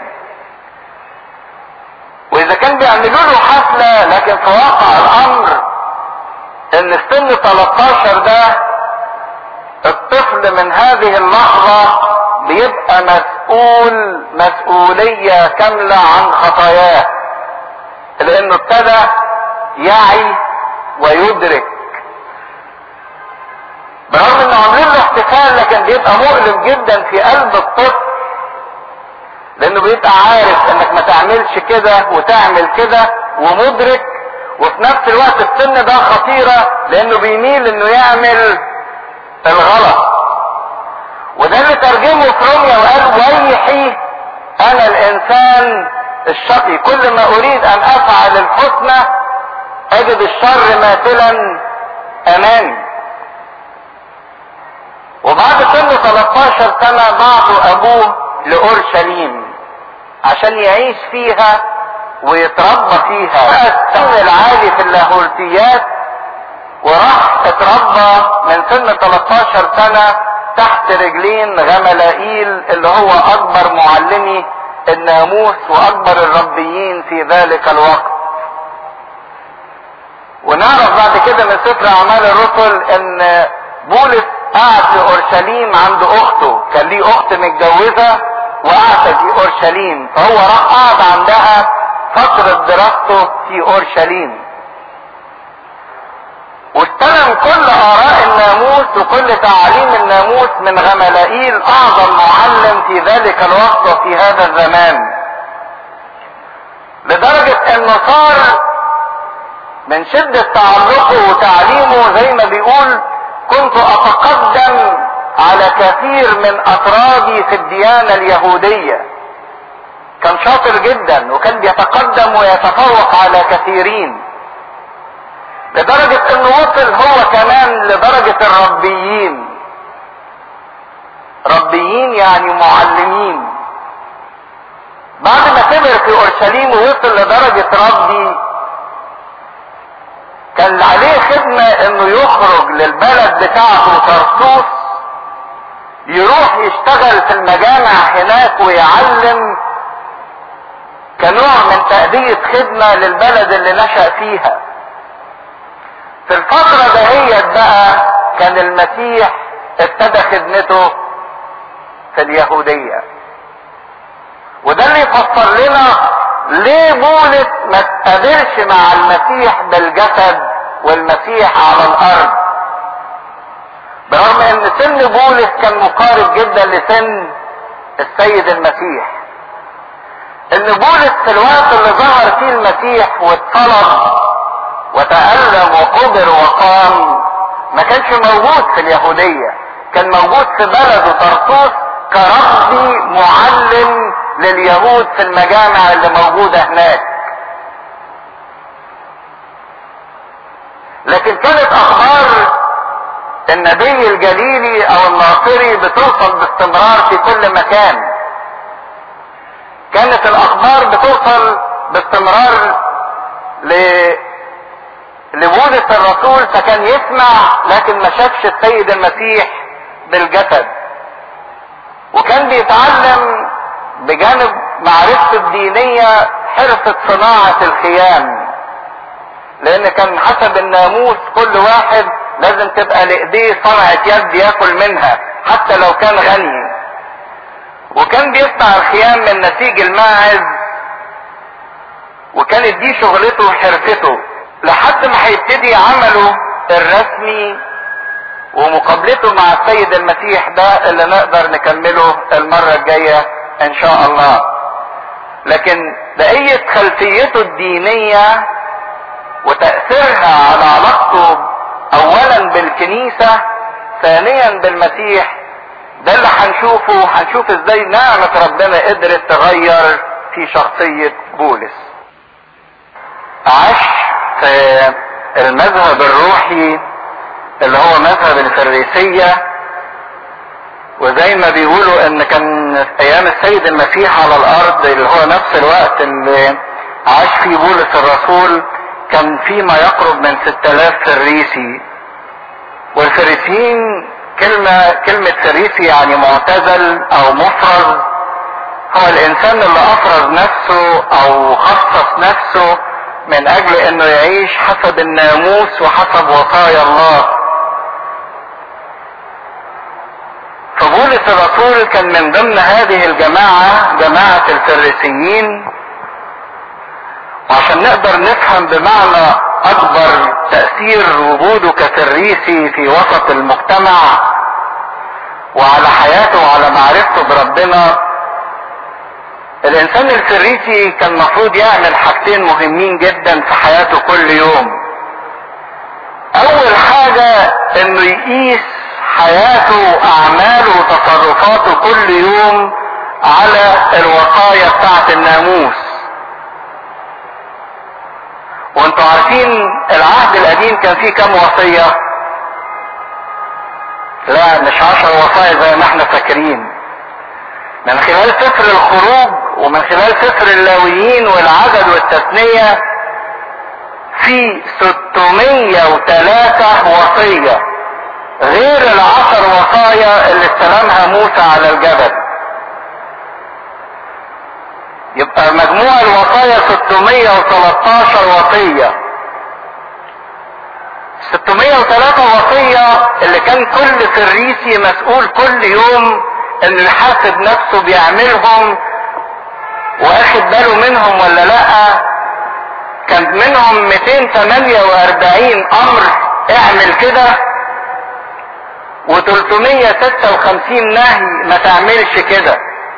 واذا كان بيعملوا له حفلة لكن في واقع الامر ان في سن 13 ده الطفل من هذه اللحظة بيبقى مسؤول مسؤولية كاملة عن خطاياه لانه ابتدى يعي ويدرك برغم انه عاملين له احتفال لكن بيبقى مؤلم جدا في قلب الطفل لانه بيبقى عارف انك ما تعملش كده وتعمل كده ومدرك وفي نفس الوقت السن ده خطيرة لانه بيميل انه يعمل الغلط وده اللي ترجمه في روميا وقال ويحي انا الانسان الشقي كل ما اريد ان افعل الحسنى اجد الشر ماثلا امامي وبعد سن 13 سنة بعثوا ابوه لاورشليم عشان يعيش فيها ويتربى فيها السن العالي في اللاهوتيات وراح اتربى من سن 13 سنة تحت رجلين غملائيل اللي هو اكبر معلمي الناموس واكبر الربيين في ذلك الوقت ونعرف بعد كده من سفر اعمال الرسل ان بولس قعد في اورشليم عند اخته كان ليه اخت متجوزة وقعد في اورشليم فهو راح قعد عندها فترة دراسته في اورشليم واستلم كل اراء الناموس وكل تعاليم الناموس من غملائيل اعظم معلم في ذلك الوقت وفي هذا الزمان لدرجة انه صار من شدة تعلقه وتعليمه زي ما بيقول كنت اتقدم على كثير من اتراجي في الديانة اليهودية كان شاطر جدا وكان بيتقدم ويتفوق على كثيرين لدرجة انه وصل هو كمان لدرجة الربيين ربيين يعني معلمين بعد ما كبر في اورشليم ووصل لدرجة ربي كان عليه خدمة انه يخرج للبلد بتاعته ترسوس يروح يشتغل في المجامع هناك ويعلم كنوع من تأدية خدمة للبلد اللي نشأ فيها في الفترة دهيت بقى كان المسيح ابتدى خدمته في اليهودية وده اللي يفسر لنا ليه بولس ما اتقابلش مع المسيح بالجسد والمسيح على الارض برغم ان سن بولس كان مقارب جدا لسن السيد المسيح ان بولس في الوقت اللي ظهر فيه المسيح واتصلب وتألم وقبر وقام ما كانش موجود في اليهودية كان موجود في بلده طرطوس كربي معلم لليهود في المجامع اللي موجودة هناك لكن كانت اخبار النبي الجليلي او الناصري بتوصل باستمرار في كل مكان كانت الاخبار بتوصل باستمرار ل لبولس الرسول فكان يسمع لكن ما شافش السيد المسيح بالجسد وكان بيتعلم بجانب معرفته الدينية حرفة صناعة الخيام لان كان حسب الناموس كل واحد لازم تبقى لايديه صنعة يد ياكل منها حتى لو كان غني وكان بيصنع الخيام من نسيج الماعز وكانت دي شغلته وحرفته لحد ما هيبتدي عمله الرسمي ومقابلته مع السيد المسيح ده اللي نقدر نكمله المرة الجاية ان شاء الله لكن بقية خلفيته الدينية وتأثيرها على علاقته اولا بالكنيسة ثانيا بالمسيح ده اللي هنشوفه هنشوف ازاي نعمة ربنا قدرت تغير في شخصية بولس عاش في المذهب الروحي اللي هو مذهب الفريسية وزي ما بيقولوا ان كان في ايام السيد المسيح على الارض اللي هو نفس الوقت اللي عاش فيه بولس الرسول كان في ما يقرب من 6000 فريسي والفريسيين كلمة كلمة فريسي يعني معتزل او مفرز هو الانسان اللي افرز نفسه او خصص نفسه من اجل انه يعيش حسب الناموس وحسب وصايا الله فبولس الرسول كان من ضمن هذه الجماعة جماعة الفريسيين وعشان نقدر نفهم بمعنى اكبر تأثير وجوده كفريسي في وسط المجتمع وعلى حياته وعلى معرفته بربنا الانسان الفريسي كان المفروض يعمل حاجتين مهمين جدا في حياته كل يوم اول حاجة انه يقيس حياته واعماله وتصرفاته كل يوم على الوصايا بتاعت الناموس وانتوا عارفين العهد القديم كان فيه كم وصية لا مش عشر وصايا زي ما احنا فاكرين من خلال سفر الخروج ومن خلال سفر اللاويين والعدد والتثنية في 603 وصية غير العشر وصايا اللي استلمها موسى على الجبل يبقى مجموع الوصايا 613 وصية 603 وصية اللي كان كل فريسي مسؤول كل يوم انه يحاسب نفسه بيعملهم واخد باله منهم ولا لا كان منهم 248 امر اعمل كده و356 نهي ما تعملش كده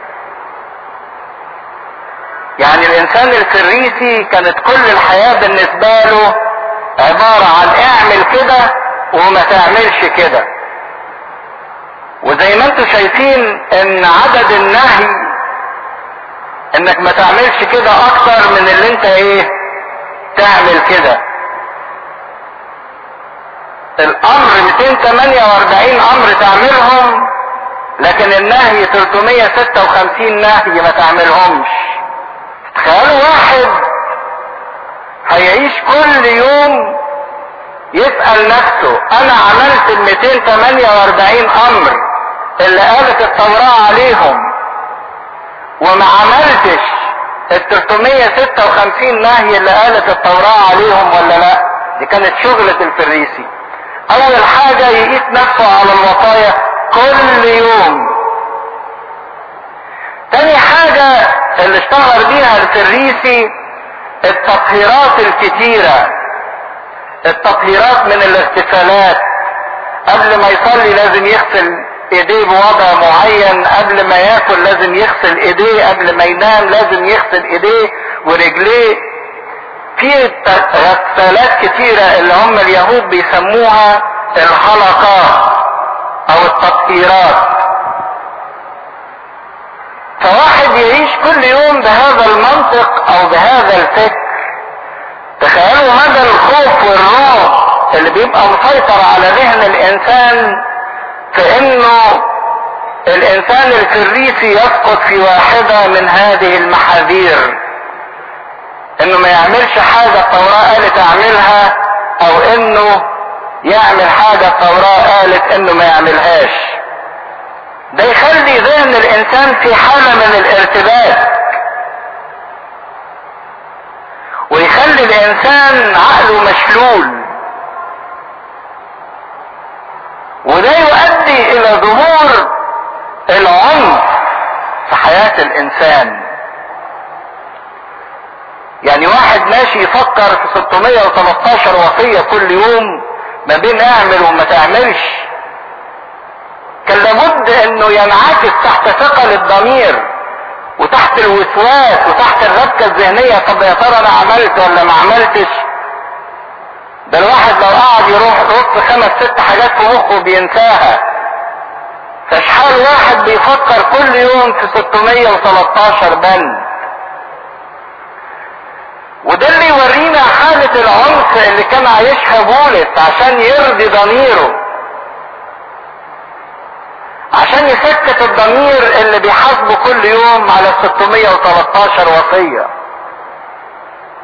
يعني الانسان الفريسي كانت كل الحياة بالنسبة له عبارة عن اعمل كده وما تعملش كده وزي ما انتم شايفين ان عدد النهي انك ما تعملش كده اكتر من اللي انت ايه تعمل كده الامر 248 امر تعملهم لكن النهي 356 نهي ما تعملهمش تخيلوا واحد هيعيش كل يوم يسأل نفسه انا عملت ال 248 امر اللي قالت التوراة عليهم وما عملتش ال 356 نهي اللي قالت التوراة عليهم ولا لا دي كانت شغلة الفريسي اول حاجة يقيس نفسه على الوصايا كل يوم تاني حاجة اللي اشتهر بيها الفريسي التطهيرات الكتيرة التطهيرات من الاغتسالات قبل ما يصلي لازم يغسل ايديه بوضع معين قبل ما ياكل لازم يغسل ايديه قبل ما ينام لازم يغسل ايديه ورجليه في غسالات كتيرة اللي هم اليهود بيسموها الحلقات او التطهيرات فواحد يعيش كل يوم بهذا المنطق او بهذا الفكر تخيلوا مدى الخوف والرعب اللي بيبقى مسيطر على ذهن الانسان في انه الانسان الفريسي يسقط في واحدة من هذه المحاذير انه ما يعملش حاجة التوراة قالت اعملها او انه يعمل حاجة التوراة قالت انه ما يعملهاش ده يخلي ذهن الانسان في حالة من الارتباك ويخلي الانسان عقله مشلول وده يؤدي الى ظهور العنف في حياة الانسان يعني واحد ماشي يفكر في 613 وصية كل يوم ما بين اعمل وما تعملش كان لابد انه ينعكس تحت ثقل الضمير وتحت الوسواس وتحت الربكة الذهنية طب يا ترى انا عملت ولا ما عملتش ده الواحد لو قعد يروح يرص خمس ست حاجات في مخه بينساها فاشحال واحد بيفكر كل يوم في 613 بند وده اللي يورينا حالة العنف اللي كان عايشها بولس عشان يرضي ضميره عشان يسكت الضمير اللي بيحاسبه كل يوم على 613 وصية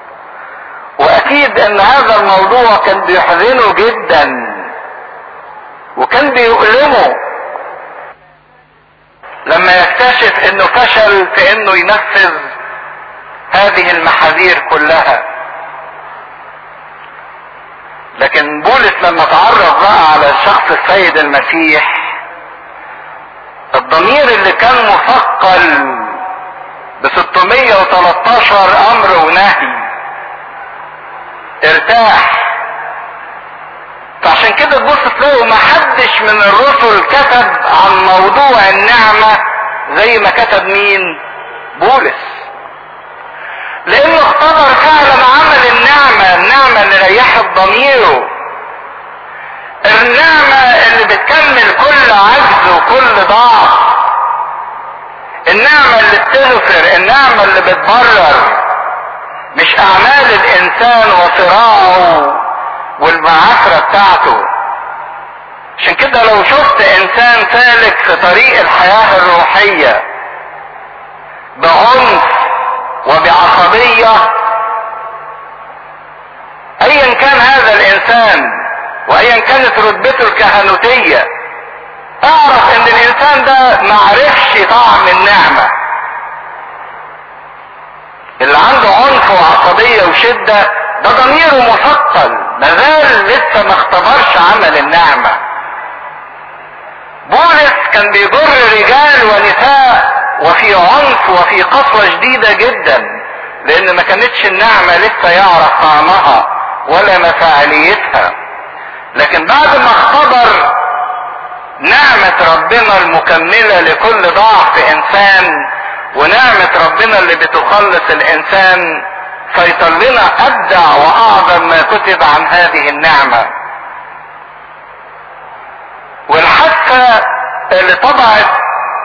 واكيد ان هذا الموضوع كان بيحزنه جدا وكان بيؤلمه لما يكتشف انه فشل في انه ينفذ هذه المحاذير كلها لكن بولس لما تعرف بقى على الشخص السيد المسيح الضمير اللي كان مثقل ب 613 امر ونهي ارتاح فعشان كده تبص تلاقوا ما حدش من الرسل كتب عن موضوع النعمة زي ما كتب مين بولس لانه اختبر فعلا عمل النعمة النعمة اللي ريحت ضميره النعمة اللي بتكمل كل عجز وكل ضعف النعمة اللي بتغفر النعمة اللي بتبرر مش اعمال الانسان وصراعه والمعافرة بتاعته عشان كده لو شفت انسان سالك في طريق الحياة الروحية بعنف وبعصبية ايا كان هذا الانسان وايا كانت رتبته الكهنوتية اعرف ان الانسان ده معرفش طعم النعمة اللي عنده عنف وعصبية وشدة ده ضميره مثقل مازال لسه ما اختبرش عمل النعمة بولس كان بيجر رجال ونساء وفي عنف وفي قسوة شديدة جدا لان ما كانتش النعمة لسه يعرف طعمها ولا مفاعليتها لكن بعد ما اختبر نعمة ربنا المكملة لكل ضعف انسان ونعمة ربنا اللي بتخلص الانسان فيصل لنا ابدع واعظم ما كتب عن هذه النعمة والحادثة اللي طبعت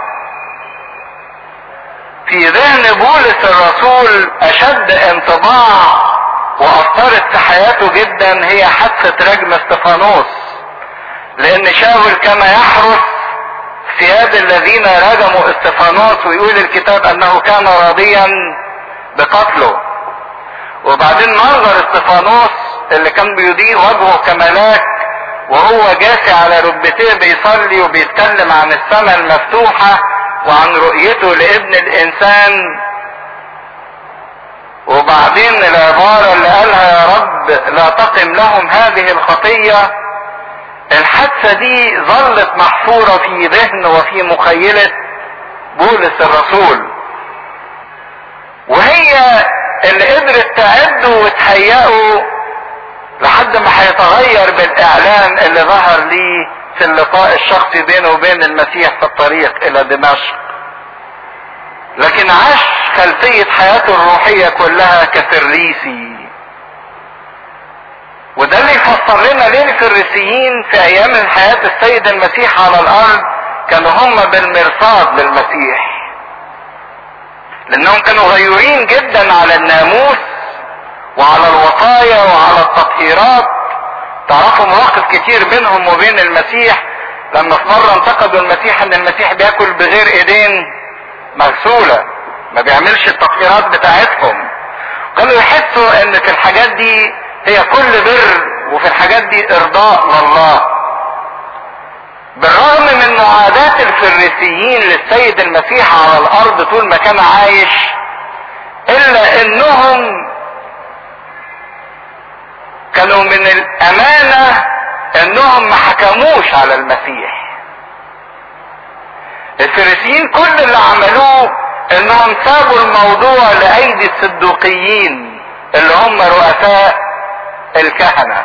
في ذهن بولس الرسول اشد انطباع واثرت في حياته جدا هي حادثة رجم استفانوس لان شاول كما يحرس ثياب الذين رجموا استفانوس ويقول الكتاب انه كان راضيا بقتله وبعدين منظر استفانوس اللي كان بيضيء وجهه كملاك وهو جاسي على ركبتيه بيصلي وبيتكلم عن السماء المفتوحة وعن رؤيته لابن الانسان وبعدين العبارة اللي قالها يا رب لا تقم لهم هذه الخطية الحادثة دي ظلت محفورة في ذهن وفي مخيلة بولس الرسول وهي اللي قدرت تعده وتهيئه لحد ما هيتغير بالاعلان اللي ظهر ليه في اللقاء الشخصي بينه وبين المسيح في الطريق الى دمشق لكن عاش خلفية حياته الروحية كلها كفريسي وده اللي يفسر لنا ليه الفريسيين في ايام حياة السيد المسيح على الارض كانوا هم بالمرصاد للمسيح لانهم كانوا غيورين جدا على الناموس وعلى الوصايا وعلى التطهيرات تعرفوا مواقف كتير بينهم وبين المسيح لما في مرة انتقدوا المسيح ان المسيح بياكل بغير ايدين مغسولة ما بيعملش التطهيرات بتاعتهم كانوا يحسوا ان في الحاجات دي هي كل بر وفي الحاجات دي ارضاء لله بالرغم من معاداة الفريسيين للسيد المسيح على الارض طول ما كان عايش الا انهم كانوا من الامانة انهم ما حكموش على المسيح الفريسيين كل اللي عملوه انهم سابوا الموضوع لايدي الصدوقيين اللي هم رؤساء الكهنة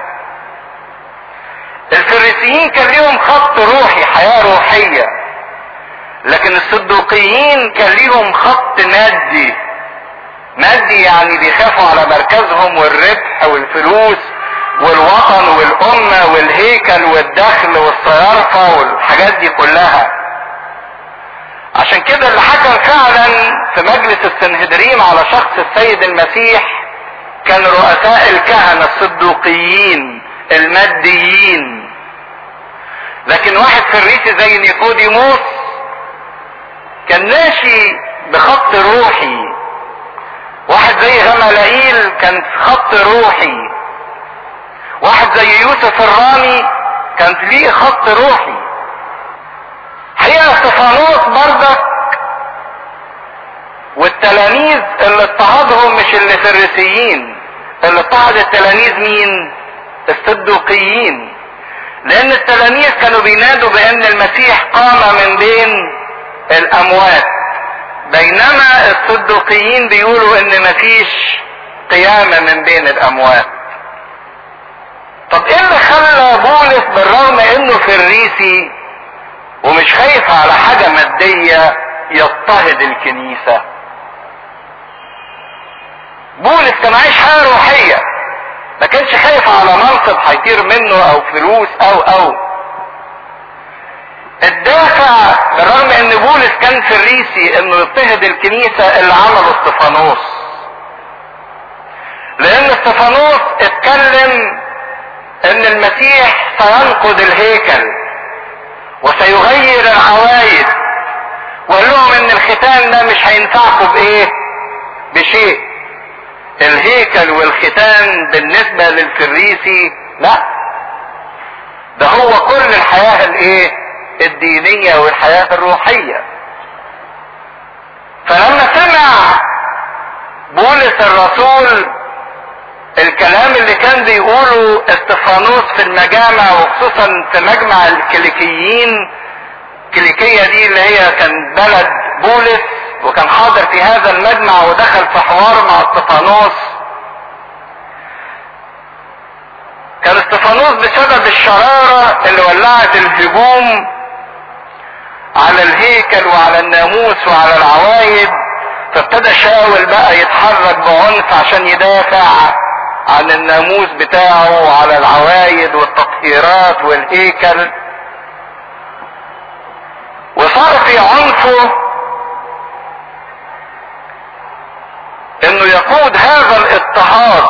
الفريسيين كان ليهم خط روحي حياة روحية لكن الصدوقيين كان ليهم خط مادي مادي يعني بيخافوا على مركزهم والربح والفلوس والوطن والأمة والهيكل والدخل والصيارفة والحاجات دي كلها عشان كده اللي حكم فعلا في مجلس السنهدريم على شخص السيد المسيح كان رؤساء الكهنة الصدوقيين الماديين لكن واحد فريسي زي نيقوديموس كان ماشي بخط روحي واحد زي غملائيل كان في خط روحي واحد زي يوسف الرامي كانت ليه خط روحي حقيقة استفانوس بردك والتلاميذ اللي اضطهدهم مش اللي فريسيين اللي اضطهد التلاميذ مين الصدوقيين لان التلاميذ كانوا بينادوا بان المسيح قام من بين الاموات بينما الصدوقيين بيقولوا ان مفيش قيامة من بين الاموات طب ايه اللي خلى بولس بالرغم انه فريسي ومش خايف على حاجة مادية يضطهد الكنيسة بولس كان عايش حياة روحية ما كانش خايف على منصب هيطير منه او فلوس او او الدافع بالرغم ان بولس كان فريسي انه يضطهد الكنيسة اللي عمله استفانوس لان استفانوس اتكلم ان المسيح سينقض الهيكل وسيغير العوايد وقال لهم ان الختان ده مش هينفعكم بايه بشيء الهيكل والختان بالنسبة للفريسي لا ده هو كل الحياة الايه الدينية والحياة الروحية فلما سمع بولس الرسول الكلام اللي كان بيقوله استفانوس في المجامع وخصوصا في مجمع الكليكيين كليكية دي اللي هي كان بلد بولس وكان حاضر في هذا المجمع ودخل في حوار مع استفانوس كان استفانوس بسبب الشرارة اللي ولعت الهجوم على الهيكل وعلى الناموس وعلى العوايد فابتدى شاول بقى يتحرك بعنف عشان يدافع عن الناموس بتاعه وعلى العوايد والتطهيرات والهيكل وصار في عنفه انه يقود هذا الاضطهاد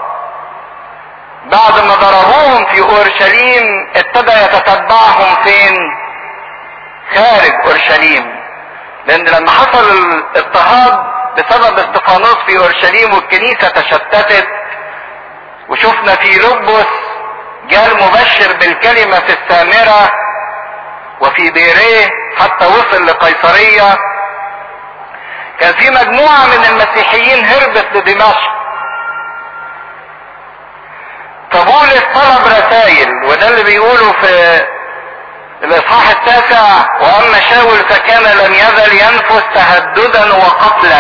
بعد ما ضربوهم في اورشليم ابتدى يتتبعهم فين خارج اورشليم لان لما حصل الاضطهاد بسبب استفانوس في اورشليم والكنيسة تشتتت وشفنا في لبس جاء المبشر بالكلمة في السامرة وفي بيريه حتى وصل لقيصرية كان في مجموعة من المسيحيين هربت لدمشق فبولس طلب رسائل وده اللي بيقوله في الاصحاح التاسع واما شاول فكان لم يزل ينفس تهددا وقتلا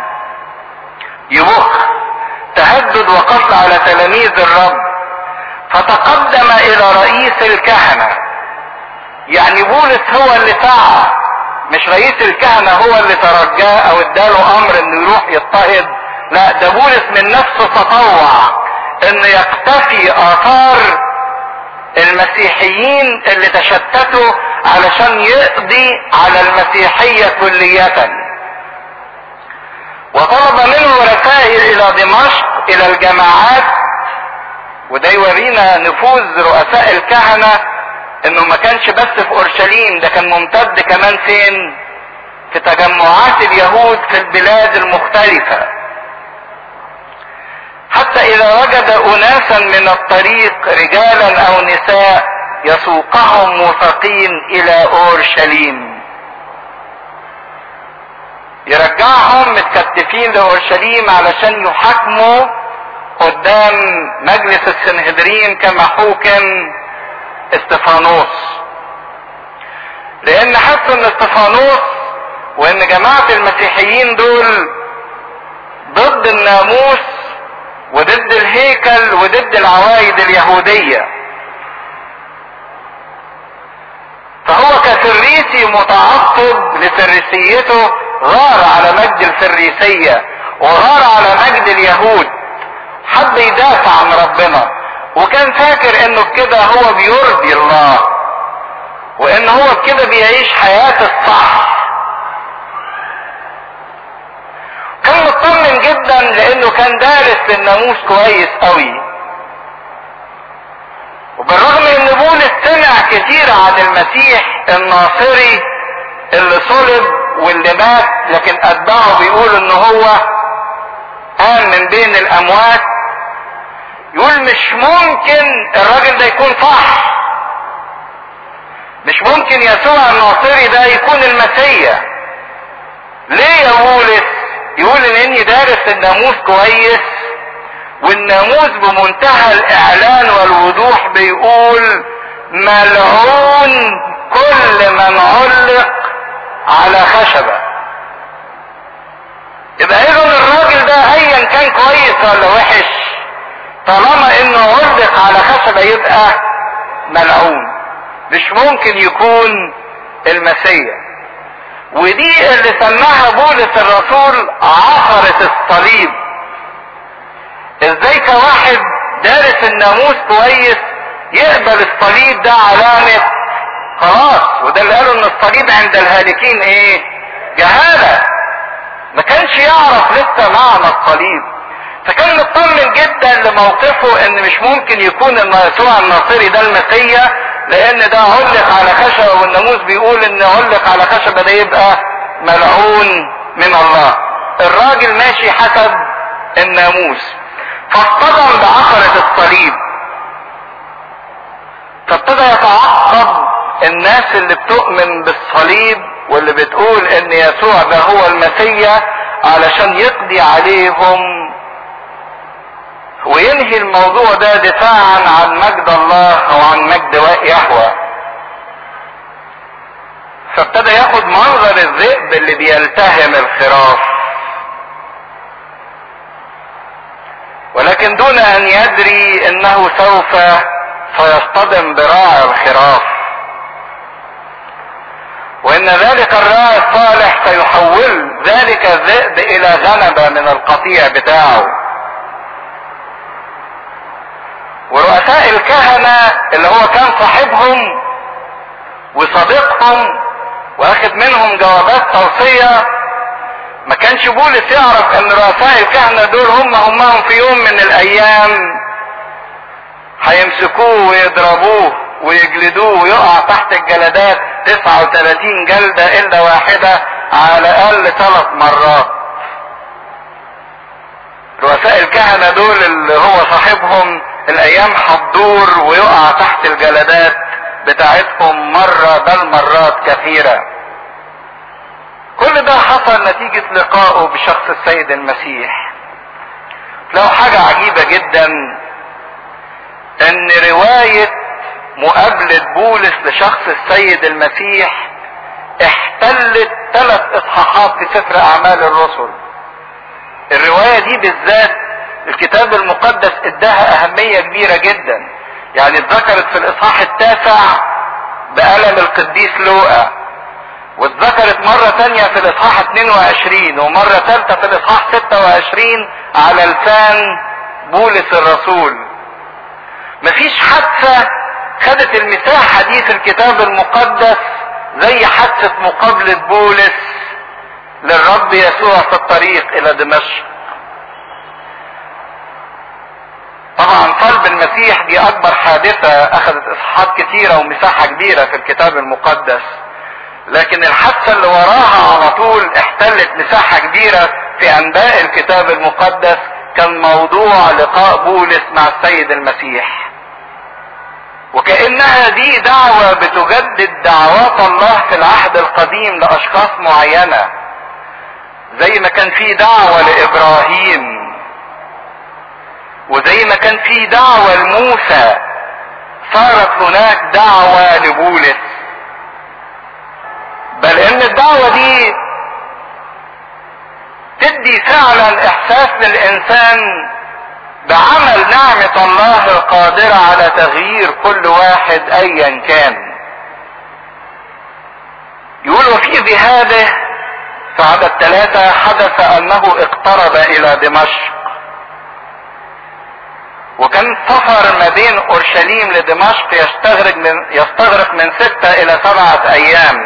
يبخ تهدد وقتل على تلاميذ الرب فتقدم الى رئيس الكهنة يعني بولس هو اللي سعى مش رئيس الكهنة هو اللي ترجاه او اداله امر انه يروح يضطهد لا ده بولس من نفسه تطوع انه يقتفي اثار المسيحيين اللي تشتتوا علشان يقضي على المسيحية كلية وطلب منه رسائل الى دمشق الى الجماعات وده يورينا نفوذ رؤساء الكهنة انه ما كانش بس في اورشليم ده كان ممتد كمان فين في تجمعات اليهود في البلاد المختلفة حتى اذا وجد اناسا من الطريق رجالا او نساء يسوقهم موثقين الى اورشليم يرجعهم متكتفين لاورشليم علشان يحاكموا قدام مجلس السنهدرين كما حوكم استفانوس لان حسوا ان استفانوس وان جماعة المسيحيين دول ضد الناموس وضد الهيكل وضد العوايد اليهودية فهو كفريسي متعصب لفريسيته غار على مجد الفريسية وغار على مجد اليهود حب يدافع عن ربنا وكان فاكر انه بكده هو بيرضي الله وان هو بكده بيعيش حياة الصح كان مطمن جدا لانه كان دارس للناموس كويس قوي وبالرغم ان بولس سمع كتير عن المسيح الناصري اللي صلب واللي مات لكن اتباعه بيقولوا ان هو قام من بين الاموات يقول مش ممكن الراجل ده يكون صح مش ممكن يسوع الناصري ده يكون المسيا ليه يا بولس يقول ان اني دارس الناموس كويس والناموس بمنتهى الاعلان والوضوح بيقول ملعون كل من علق على خشبه يبقى اذا الراجل ده ايا كان كويس ولا وحش طالما انه علق على خشبه يبقى ملعون مش ممكن يكون المسيا ودي اللي سماها بولس الرسول عثرة الصليب ازاي كواحد دارس الناموس كويس يقبل الصليب ده علامة خلاص وده اللي قالوا ان الصليب عند الهالكين ايه جهالة ما كانش يعرف لسه معنى الصليب فكان مطمن جدا لموقفه ان مش ممكن يكون يسوع الناصري ده المسيا لان ده علق على خشبه والناموس بيقول ان علق على خشبه ده يبقى ملعون من الله الراجل ماشي حسب الناموس فاصطدم بعثرة الصليب فابتدى يتعقب الناس اللي بتؤمن بالصليب واللي بتقول ان يسوع ده هو المسيا علشان يقضي عليهم وينهي الموضوع ده دفاعا عن مجد الله او عن مجد يهوى فابتدى ياخد منظر الذئب اللي بيلتهم الخراف ولكن دون ان يدري انه سوف سيصطدم براعي الخراف وان ذلك الراعي الصالح سيحول ذلك الذئب الى غنمه من القطيع بتاعه ورؤساء الكهنة اللي هو كان صاحبهم وصديقهم واخد منهم جوابات توصية ما كانش بولس يعرف ان رؤساء الكهنة دول هم همهم في يوم من الايام هيمسكوه ويضربوه ويجلدوه ويقع تحت الجلدات 39 جلدة الا واحدة على الاقل ثلاث مرات رؤساء الكهنة دول اللي هو صاحبهم الايام هتدور ويقع تحت الجلدات بتاعتهم مرة بل مرات كثيرة كل ده حصل نتيجة لقائه بشخص السيد المسيح لو حاجة عجيبة جدا ان رواية مقابلة بولس لشخص السيد المسيح احتلت ثلاث اصحاحات في سفر اعمال الرسل الرواية دي بالذات الكتاب المقدس اداها اهمية كبيرة جدا يعني اتذكرت في الاصحاح التاسع بألم القديس لوقا واتذكرت مرة تانية في الاصحاح 22 ومرة ثالثة في الاصحاح 26 على لسان بولس الرسول مفيش حادثة خدت المساحة دي في الكتاب المقدس زي حادثة مقابلة بولس للرب يسوع في الطريق الى دمشق طبعا صلب المسيح دي اكبر حادثة اخذت اصحاحات كتيرة ومساحة كبيرة في الكتاب المقدس لكن الحادثة اللي وراها على طول احتلت مساحة كبيرة في انباء الكتاب المقدس كان موضوع لقاء بولس مع السيد المسيح وكأنها دي دعوة بتجدد دعوات الله في العهد القديم لاشخاص معينة زي ما كان في دعوة لابراهيم وزي ما كان في دعوة لموسى صارت هناك دعوة لبولس بل ان الدعوة دي تدي فعلا احساس للانسان بعمل نعمة الله القادرة على تغيير كل واحد ايا كان يقول وفي ذهابه في عدد ثلاثة حدث انه اقترب الى دمشق وكان سفر ما بين اورشليم لدمشق يستغرق من يستغرق من ستة الى سبعة ايام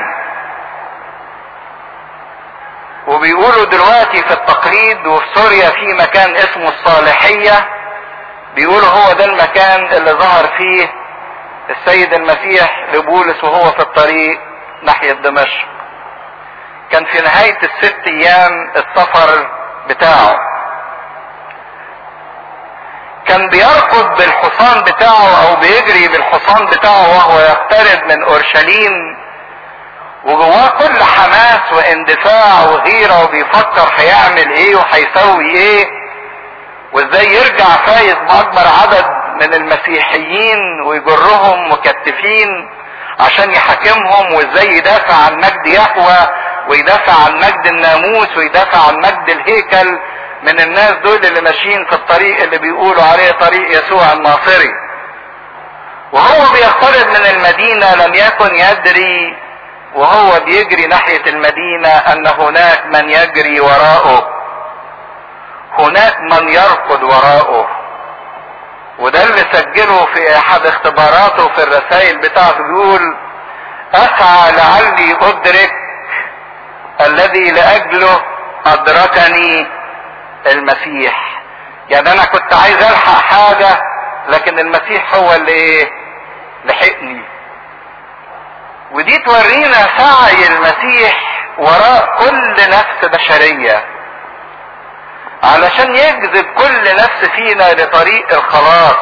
وبيقولوا دلوقتي في التقليد وفي سوريا في مكان اسمه الصالحية بيقولوا هو ده المكان اللي ظهر فيه السيد المسيح لبولس وهو في الطريق ناحية دمشق كان في نهاية الست ايام السفر بتاعه كان بيركض بالحصان بتاعه او بيجري بالحصان بتاعه وهو يقترب من اورشليم وجواه كل حماس واندفاع وغيره وبيفكر هيعمل ايه وهيسوي ايه وازاي يرجع فايز باكبر عدد من المسيحيين ويجرهم مكتفين عشان يحاكمهم وازاي يدافع عن مجد يهوى ويدافع عن مجد الناموس ويدافع عن مجد الهيكل من الناس دول اللي ماشيين في الطريق اللي بيقولوا عليه طريق يسوع الناصري وهو بيقترب من المدينة لم يكن يدري وهو بيجري ناحية المدينة ان هناك من يجري وراءه هناك من يركض وراءه وده اللي سجله في احد اختباراته في الرسائل بتاعته بيقول اسعى لعلي ادرك الذي لاجله ادركني المسيح يعني انا كنت عايز الحق حاجة لكن المسيح هو اللي ايه لحقني ودي تورينا سعي المسيح وراء كل نفس بشرية علشان يجذب كل نفس فينا لطريق الخلاص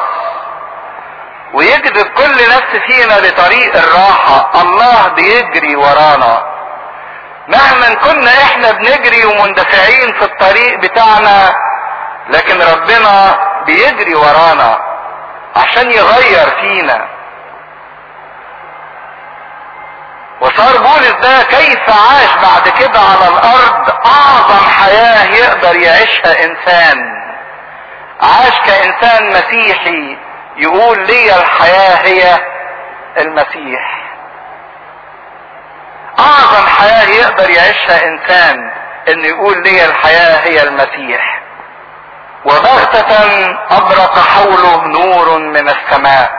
ويجذب كل نفس فينا لطريق الراحة الله بيجري ورانا مهما كنا احنا بنجري ومندفعين في الطريق بتاعنا لكن ربنا بيجري ورانا عشان يغير فينا وصار بولس ده كيف عاش بعد كده على الارض اعظم حياة يقدر يعيشها انسان عاش كانسان مسيحي يقول لي الحياة هي المسيح اعظم حياة يقدر يعيشها انسان ان يقول لي الحياة هي المسيح وبغتة ابرق حوله نور من السماء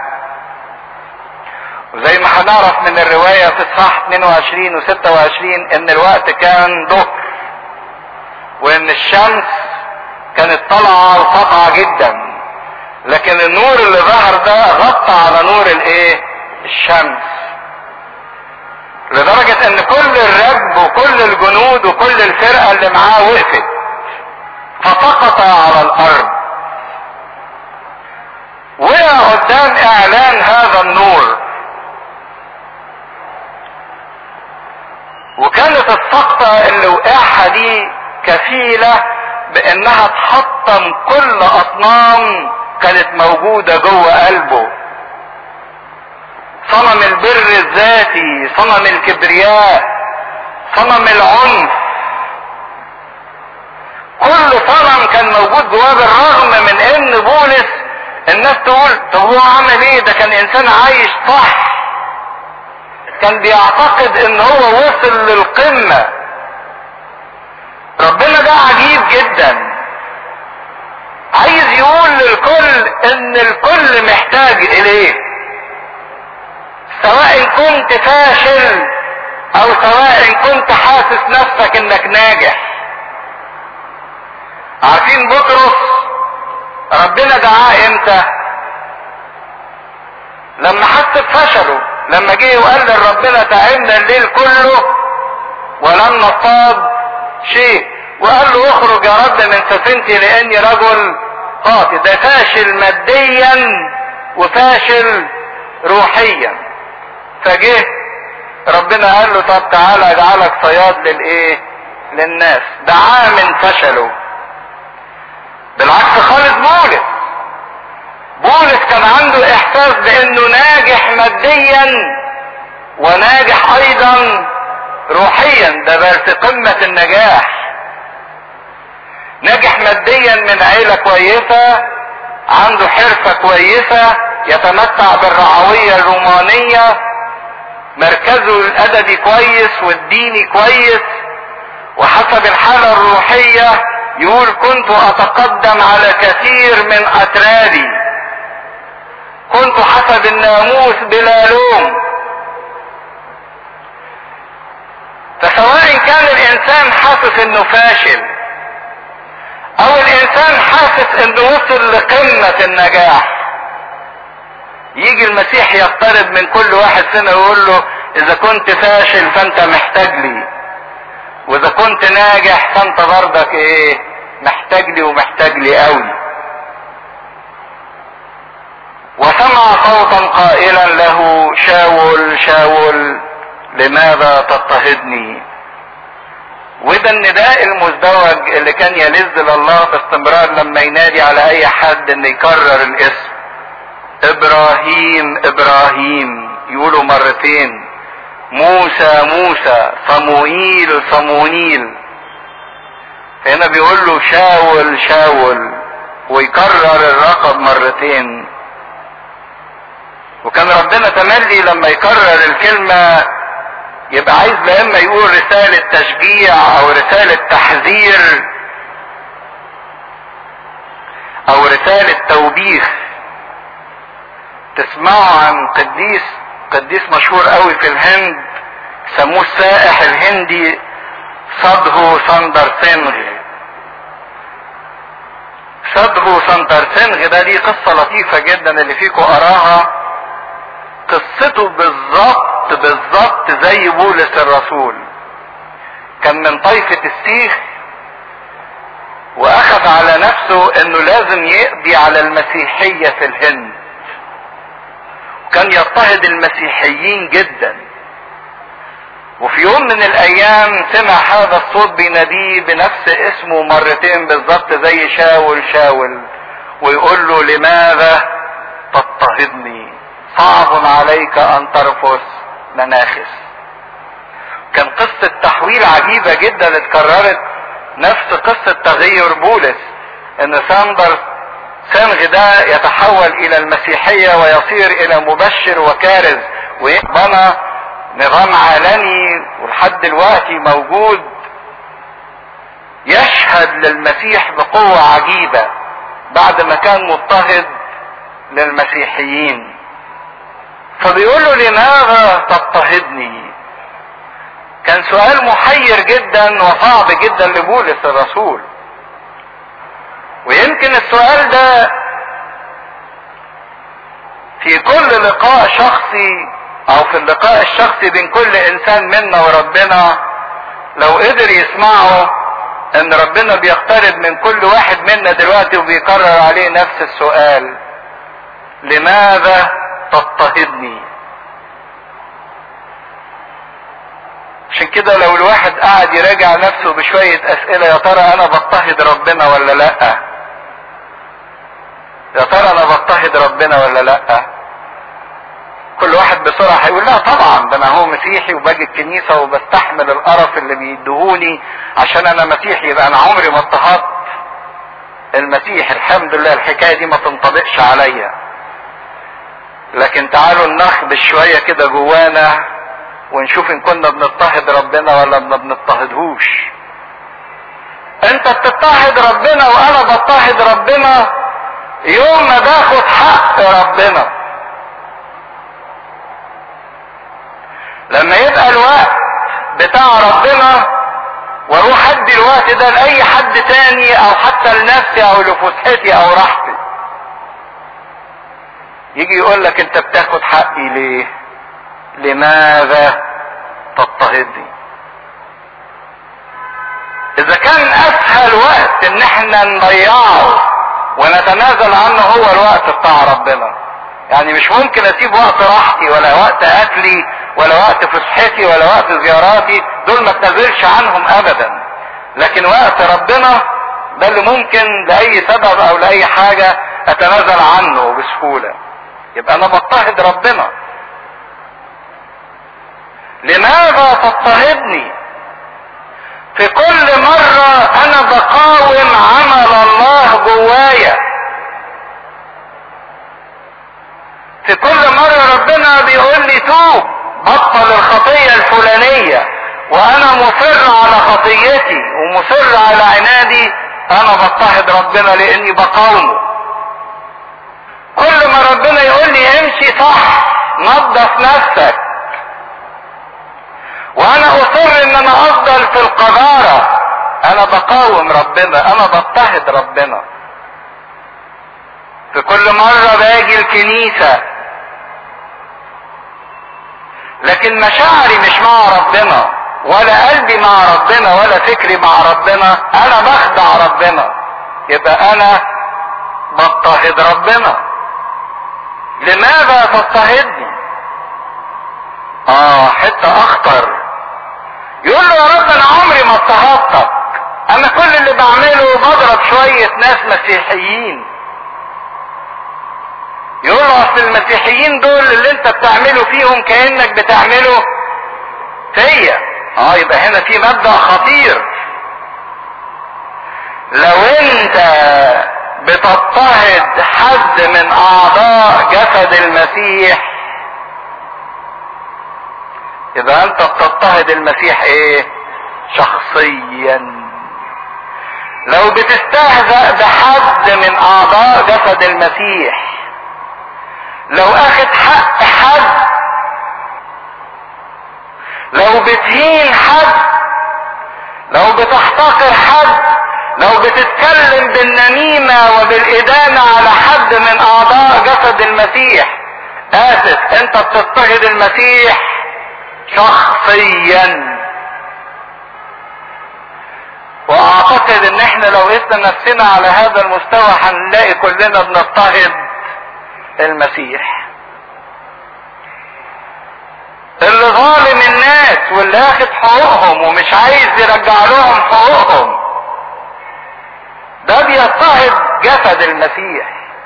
وزي ما هنعرف من الرواية في اصحاح 22 و 26 ان الوقت كان ظهر وان الشمس كانت طالعة وسطعة جدا لكن النور اللي ظهر ده غطى على نور الايه الشمس لدرجة ان كل الرب وكل الجنود وكل الفرقة اللي معاه وقفت فسقط على الارض وقع قدام اعلان هذا النور وكانت السقطة اللي وقعها دي كفيلة بانها تحطم كل اصنام كانت موجودة جوه قلبه صنم البر الذاتي صنم الكبرياء صنم العنف كل صنم كان موجود جواه بالرغم من ان بولس الناس تقول طب هو عمل ايه ده كان انسان عايش صح كان بيعتقد ان هو وصل للقمة ربنا ده عجيب جدا عايز يقول للكل ان الكل محتاج اليه سواء كنت فاشل او سواء كنت حاسس نفسك انك ناجح عارفين بطرس ربنا دعاه امتى لما حس بفشله لما جه وقال لربنا تعبنا الليل كله ولم نصاب شيء وقال له اخرج يا رب من سفينتي لاني رجل خاطئ ده فاشل ماديا وفاشل روحيا فجه ربنا قال له طب تعالى اجعلك صياد للايه للناس دعاه من فشله بالعكس خالص بولس بولس كان عنده احساس بانه ناجح ماديا وناجح ايضا روحيا ده بل في قمة النجاح ناجح ماديا من عيلة كويسة عنده حرفة كويسة يتمتع بالرعوية الرومانية مركزه الادبي كويس والديني كويس وحسب الحالة الروحية يقول كنت اتقدم على كثير من اترابي كنت حسب الناموس بلا لوم فسواء كان الانسان حاسس انه فاشل او الانسان حاسس انه وصل لقمة النجاح يجي المسيح يقترب من كل واحد فينا ويقول له اذا كنت فاشل فانت محتاج لي واذا كنت ناجح فانت برضك ايه محتاج لي ومحتاج لي قوي وسمع صوتا قائلا له شاول شاول لماذا تضطهدني وده النداء المزدوج اللي كان يلذ لله باستمرار لما ينادي على اي حد ان يكرر الاسم ابراهيم ابراهيم يقولوا مرتين موسى موسى صموئيل صموئيل هنا بيقول له شاول شاول ويكرر الرقم مرتين وكان ربنا تملي لما يكرر الكلمة يبقى عايز لا اما يقول رسالة تشجيع او رسالة تحذير او رسالة توبيخ تسمعوا عن قديس قديس مشهور قوي في الهند سموه السائح الهندي صدهو سندر سنغ صدهو سندر سنغ ده دي قصة لطيفة جدا اللي فيكم قراها قصته بالظبط بالظبط زي بولس الرسول كان من طائفة السيخ واخذ على نفسه انه لازم يقضي على المسيحية في الهند كان يضطهد المسيحيين جدا وفي يوم من الايام سمع هذا الصوت بيناديه بنفس اسمه مرتين بالظبط زي شاول شاول ويقول له لماذا تضطهدني صعب عليك ان ترفس مناخس كان قصة تحويل عجيبة جدا اتكررت نفس قصة تغير بولس ان ساندر سنغ ده يتحول الى المسيحية ويصير الى مبشر وكارز ويبنى نظام عالمي ولحد دلوقتي موجود يشهد للمسيح بقوة عجيبة بعد ما كان مضطهد للمسيحيين فبيقول له لماذا تضطهدني كان سؤال محير جدا وصعب جدا لبولس الرسول ويمكن السؤال ده في كل لقاء شخصي او في اللقاء الشخصي بين كل انسان منا وربنا لو قدر يسمعه ان ربنا بيقترب من كل واحد منا دلوقتي وبيكرر عليه نفس السؤال لماذا تضطهدني عشان كده لو الواحد قاعد يراجع نفسه بشوية اسئلة يا ترى انا بضطهد ربنا ولا لا يا ترى انا بضطهد ربنا ولا لا كل واحد بسرعة هيقول لا طبعا ده انا هو مسيحي وباجي الكنيسة وبستحمل القرف اللي بيدهوني عشان انا مسيحي يبقى انا عمري ما اضطهدت المسيح الحمد لله الحكاية دي ما تنطبقش عليا لكن تعالوا نخبش شوية كده جوانا ونشوف ان كنا بنضطهد ربنا ولا ما بنضطهدهوش انت بتضطهد ربنا وانا بضطهد ربنا يوم ما باخد حق ربنا لما يبقى الوقت بتاع ربنا واروح ادي الوقت ده لاي حد تاني او حتى لنفسي او لفسحتي او راحتي يجي يقول لك انت بتاخد حقي ليه لماذا تضطهدني اذا كان اسهل وقت ان احنا نضيعه ونتنازل عنه هو الوقت بتاع ربنا يعني مش ممكن اسيب وقت راحتي ولا وقت اكلي ولا وقت فسحتي ولا وقت زياراتي دول ما اتنازلش عنهم ابدا لكن وقت ربنا ده اللي ممكن لاي سبب او لاي حاجة اتنازل عنه بسهولة يبقى انا بضطهد ربنا لماذا تضطهدني في كل مرة انا بقاوم عمل الله جوايا في كل مرة ربنا بيقول لي توب بطل الخطية الفلانية وانا مصر على خطيتي ومصر على عنادي انا بضطهد ربنا لاني بقاومه كل ما ربنا يقول لي امشي صح نظف نفسك وانا اصر ان انا افضل في القذارة انا بقاوم ربنا انا بضطهد ربنا في كل مرة باجي الكنيسة لكن مشاعري مش مع ربنا ولا قلبي مع ربنا ولا فكري مع ربنا انا بخدع ربنا يبقى انا بضطهد ربنا لماذا تضطهدني اه حتة اخطر يقول له يا رب انا عمري ما اضطهدتك انا كل اللي بعمله بضرب شوية ناس مسيحيين يقول له اصل المسيحيين دول اللي انت بتعمله فيهم كانك بتعمله فيا اه يبقى هنا في مبدا خطير لو انت بتضطهد حد من اعضاء جسد المسيح يبقى انت بتضطهد المسيح ايه شخصيا لو بتستهزأ بحد من اعضاء جسد المسيح لو اخد حق حد لو بتهين حد لو بتحتقر حد لو بتتكلم بالنميمة وبالإدانة على حد من أعضاء جسد المسيح آسف أنت بتضطهد المسيح شخصيا وأعتقد إن إحنا لو قسنا نفسنا على هذا المستوى هنلاقي كلنا بنضطهد المسيح اللي ظالم الناس واللي اخد حقوقهم ومش عايز يرجع لهم حقوقهم ده بيضطهد جسد المسيح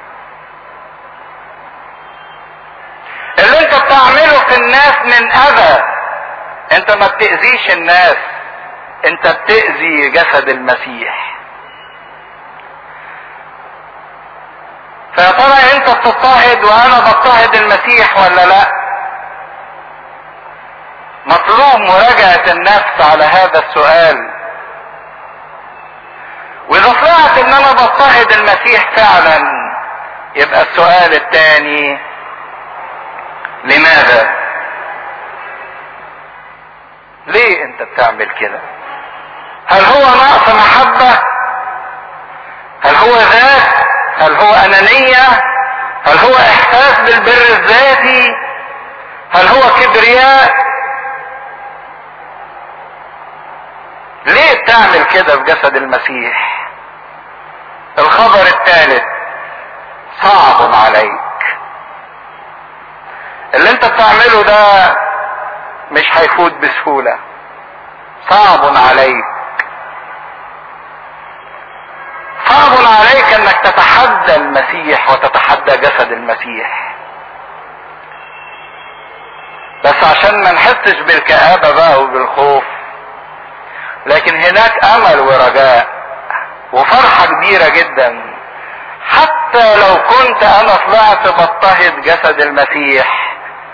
اللي انت بتعمله في الناس من اذى انت ما بتأذيش الناس انت بتأذي جسد المسيح فيا ترى انت بتضطهد وانا بضطهد المسيح ولا لا مطلوب مراجعة النفس على هذا السؤال واذا طلعت ان انا بضطهد المسيح فعلا يبقى السؤال الثاني لماذا ليه انت بتعمل كده هل هو نقص محبة هل هو ذات هل هو انانية هل هو احساس بالبر الذاتي هل هو كبرياء ليه بتعمل كده في جسد المسيح الخبر الثالث صعب عليك اللي انت بتعمله ده مش هيفوت بسهولة صعب عليك صعب عليك انك تتحدى المسيح وتتحدى جسد المسيح بس عشان ما نحسش بالكآبة بقى وبالخوف لكن هناك امل ورجاء وفرحة كبيرة جدا حتى لو كنت انا طلعت بضطهد جسد المسيح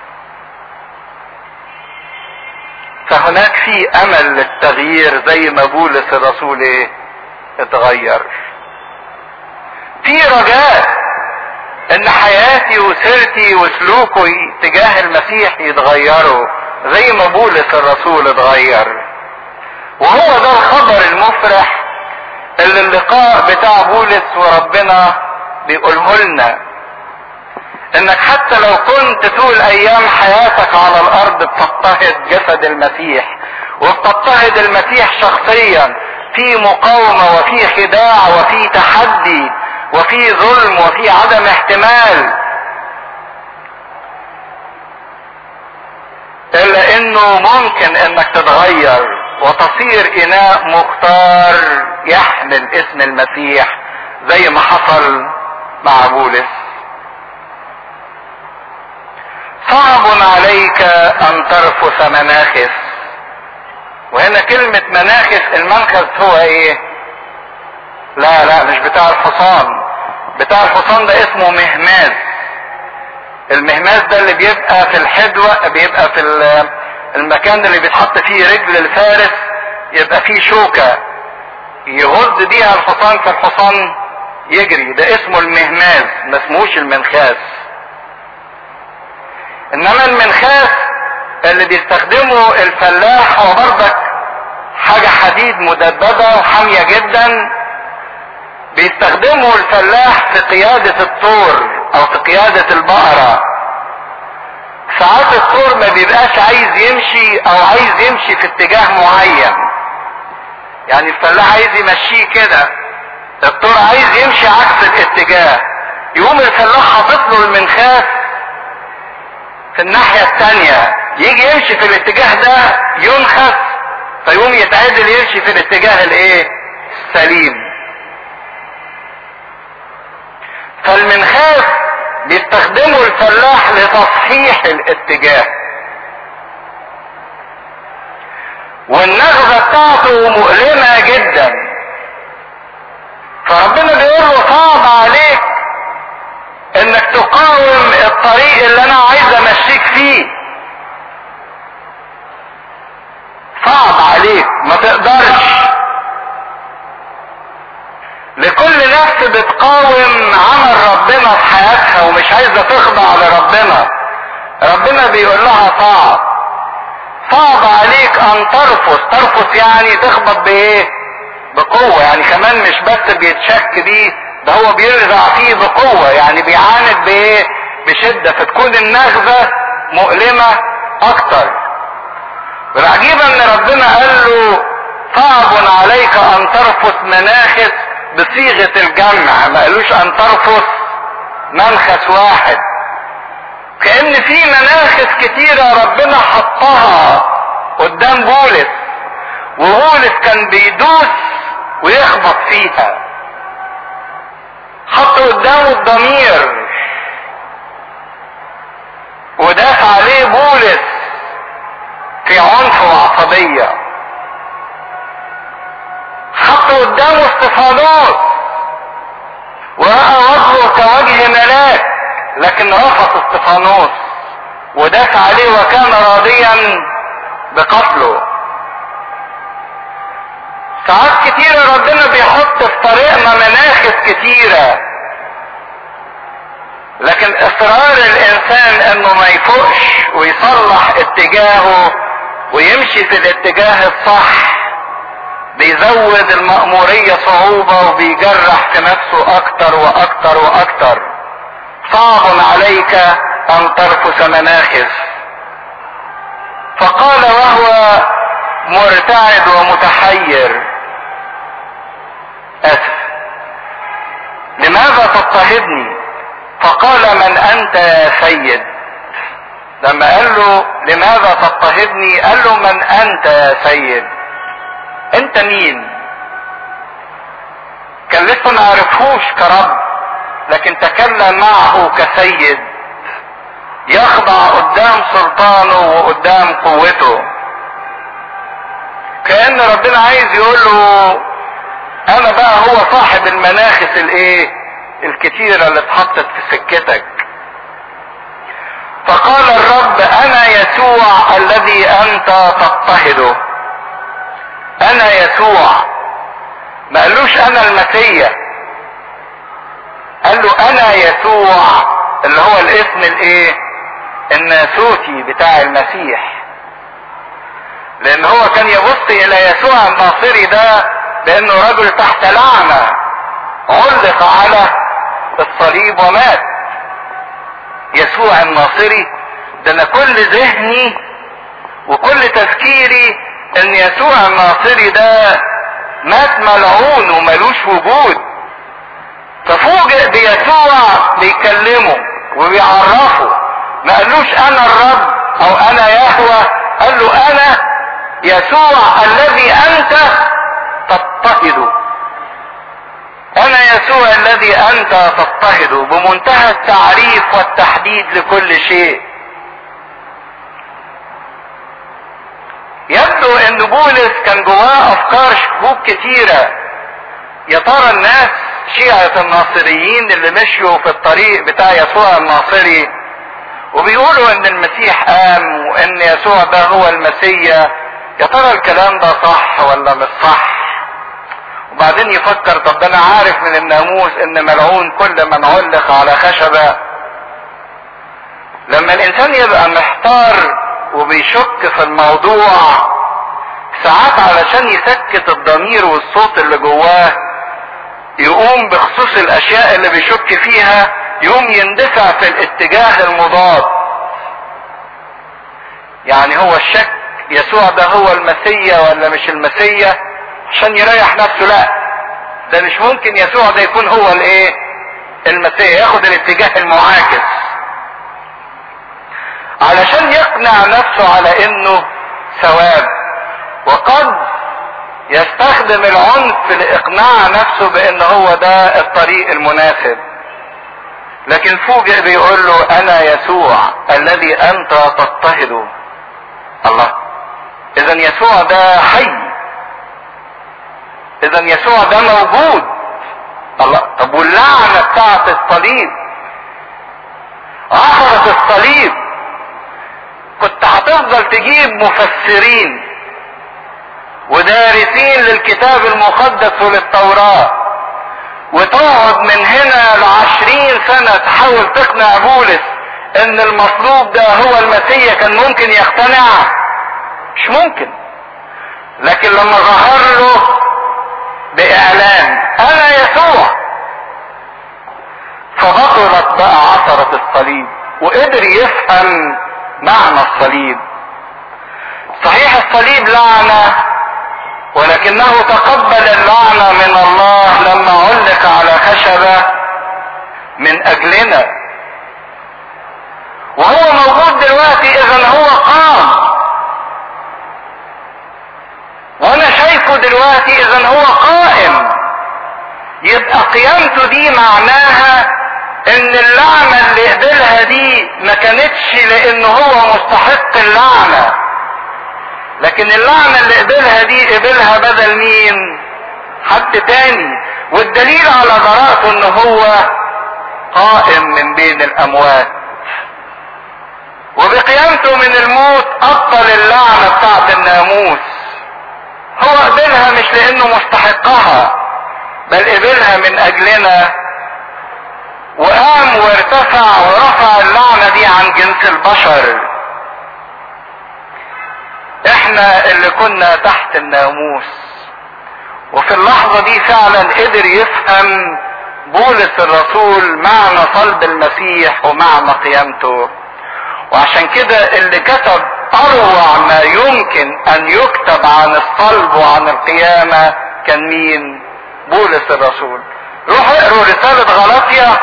فهناك في امل للتغيير زي ما بولس الرسول ايه اتغير في رجاء ان حياتي وسيرتي وسلوكي تجاه المسيح يتغيروا زي ما بولس الرسول اتغير وهو ده الخبر المفرح اللي اللقاء بتاع بولس وربنا بيقوله لنا انك حتى لو كنت طول ايام حياتك على الارض بتضطهد جسد المسيح وبتضطهد المسيح شخصيا في مقاومة وفي خداع وفي تحدي وفي ظلم وفي عدم احتمال الا انه ممكن انك تتغير وتصير اناء مختار يحمل اسم المسيح زي ما حصل مع بولس صعب عليك ان ترفس مناخس وهنا كلمة مناخس المنخس هو ايه لا لا مش بتاع الحصان بتاع الحصان ده اسمه مهماز المهماز ده اللي بيبقى في الحدوة بيبقى في المكان اللي بيتحط فيه رجل الفارس يبقى فيه شوكة يغز بيها الحصان فالحصان يجري ده اسمه المهماز ما اسمهوش المنخاس انما المنخاس اللي بيستخدمه الفلاح هو بردك حاجة حديد مدببة وحامية جدا بيستخدمه الفلاح في قيادة الطور او في قيادة البقرة ساعات الطور ما بيبقاش عايز يمشي او عايز يمشي في اتجاه معين يعني الفلاح عايز يمشيه كده الطور عايز يمشي عكس الاتجاه يقوم الفلاح حاطط له المنخاس في الناحية التانية يجي يمشي في الاتجاه ده ينخس فيقوم يتعدل يمشي في الاتجاه الايه السليم فالمنخاس بيستخدمه الفلاح لتصحيح الاتجاه والنغزة بتاعته مؤلمة جدا فربنا بيقول له صعب عليك انك تقاوم الطريق اللي انا عايز امشيك فيه صعب عليك ما تقدرش لكل نفس بتقاوم عمل ربنا في حياتها ومش عايزه تخضع لربنا ربنا بيقول لها صعب صعب عليك ان ترفض ترفض يعني تخبط بايه بقوة يعني كمان مش بس بيتشك بيه ده هو بيرجع فيه بقوة يعني بيعاند بايه بشدة فتكون النغزة مؤلمة اكتر والعجيب ان ربنا قال له صعب عليك ان ترفض مناخس بصيغة الجمع ما قالوش ان ترفض منخس واحد كأن في مناخس كتيرة ربنا حطها قدام بولس وبولس كان بيدوس ويخبط فيها حط قدامه الضمير وداس عليه بولس في عنف وعصبية حط قدامه استفانوس ورأى وجهه كوجه ملاك لكن رفض استفانوس وداس عليه وكان راضيا بقتله ساعات كتيرة ربنا بيحط في طريقنا مناخس كتيرة لكن اصرار الانسان انه ما يفوقش ويصلح اتجاهه ويمشي في الاتجاه الصح بيزود المأمورية صعوبة وبيجرح في نفسه اكتر واكتر واكتر صعب عليك ان ترفس مناخس فقال وهو مرتعد ومتحير اسف لماذا تضطهدني فقال من انت يا سيد لما قال له لماذا تضطهدني قال له من انت يا سيد انت مين كان لسه ما عرفهوش كرب لكن تكلم معه كسيد يخضع قدام سلطانه وقدام قوته كأن ربنا عايز يقول له انا بقى هو صاحب المناخس الايه الكتيرة اللي اتحطت في سكتك فقال الرب انا يسوع الذي انت تضطهده انا يسوع ما قالوش انا المسيح قال له انا يسوع اللي هو الاسم الايه الناسوتي بتاع المسيح لان هو كان يبص الى يسوع الناصري ده بانه رجل تحت لعنة علق على الصليب ومات يسوع الناصري ده انا كل ذهني وكل تفكيري ان يسوع الناصري ده مات ملعون وملوش وجود ففوجئ بيسوع بيكلمه وبيعرفه ما قالوش انا الرب او انا يهوى قال له انا يسوع الذي انت تضطهد انا يسوع الذي انت تضطهد بمنتهى التعريف والتحديد لكل شيء يبدو ان بولس كان جواه افكار شكوك كتيرة يا ترى الناس شيعة الناصريين اللي مشوا في الطريق بتاع يسوع الناصري وبيقولوا ان المسيح قام وان يسوع ده هو المسيا يا ترى الكلام ده صح ولا مش صح وبعدين يفكر طب ده انا عارف من الناموس ان ملعون كل من علق على خشبة لما الانسان يبقى محتار وبيشك في الموضوع ساعات علشان يسكت الضمير والصوت اللي جواه يقوم بخصوص الاشياء اللي بيشك فيها يقوم يندفع في الاتجاه المضاد يعني هو الشك يسوع ده هو المسيا ولا مش المسيا عشان يريح نفسه لا ده مش ممكن يسوع ده يكون هو الايه المسيا ياخد الاتجاه المعاكس علشان يقنع نفسه على انه ثواب وقد يستخدم العنف لاقناع نفسه بان هو ده الطريق المناسب لكن فوجئ بيقول له انا يسوع الذي انت تضطهده الله اذا يسوع ده حي اذا يسوع ده موجود الله طب واللعنه بتاعت الصليب عثرة الصليب كنت هتفضل تجيب مفسرين ودارسين للكتاب المقدس وللتوراة وتقعد من هنا لعشرين سنة تحاول تقنع بولس ان المطلوب ده هو المسيح كان ممكن يقتنع مش ممكن لكن لما ظهر له باعلان انا يسوع فبطلت بقى عثرة الصليب وقدر يفهم معنى الصليب صحيح الصليب لعنة ولكنه تقبل اللعنة من الله لما علق على خشبة من اجلنا وهو موجود دلوقتي اذا هو قام وانا شايفه دلوقتي اذا هو قائم يبقى قيامته دي معناها ان اللعنة اللي قبلها دي ما كانتش لانه هو مستحق اللعنة لكن اللعنة اللي قبلها دي قبلها بدل مين حد تاني والدليل على براءته ان هو قائم من بين الاموات وبقيامته من الموت ابطل اللعنة بتاعت الناموس هو قبلها مش لانه مستحقها بل قبلها من اجلنا وقام وارتفع ورفع اللعنة دي عن جنس البشر احنا اللي كنا تحت الناموس وفي اللحظة دي فعلا قدر يفهم بولس الرسول معنى صلب المسيح ومعنى قيامته وعشان كده اللي كتب اروع ما يمكن ان يكتب عن الصلب وعن القيامة كان مين بولس الرسول روحوا اقروا رسالة غلطية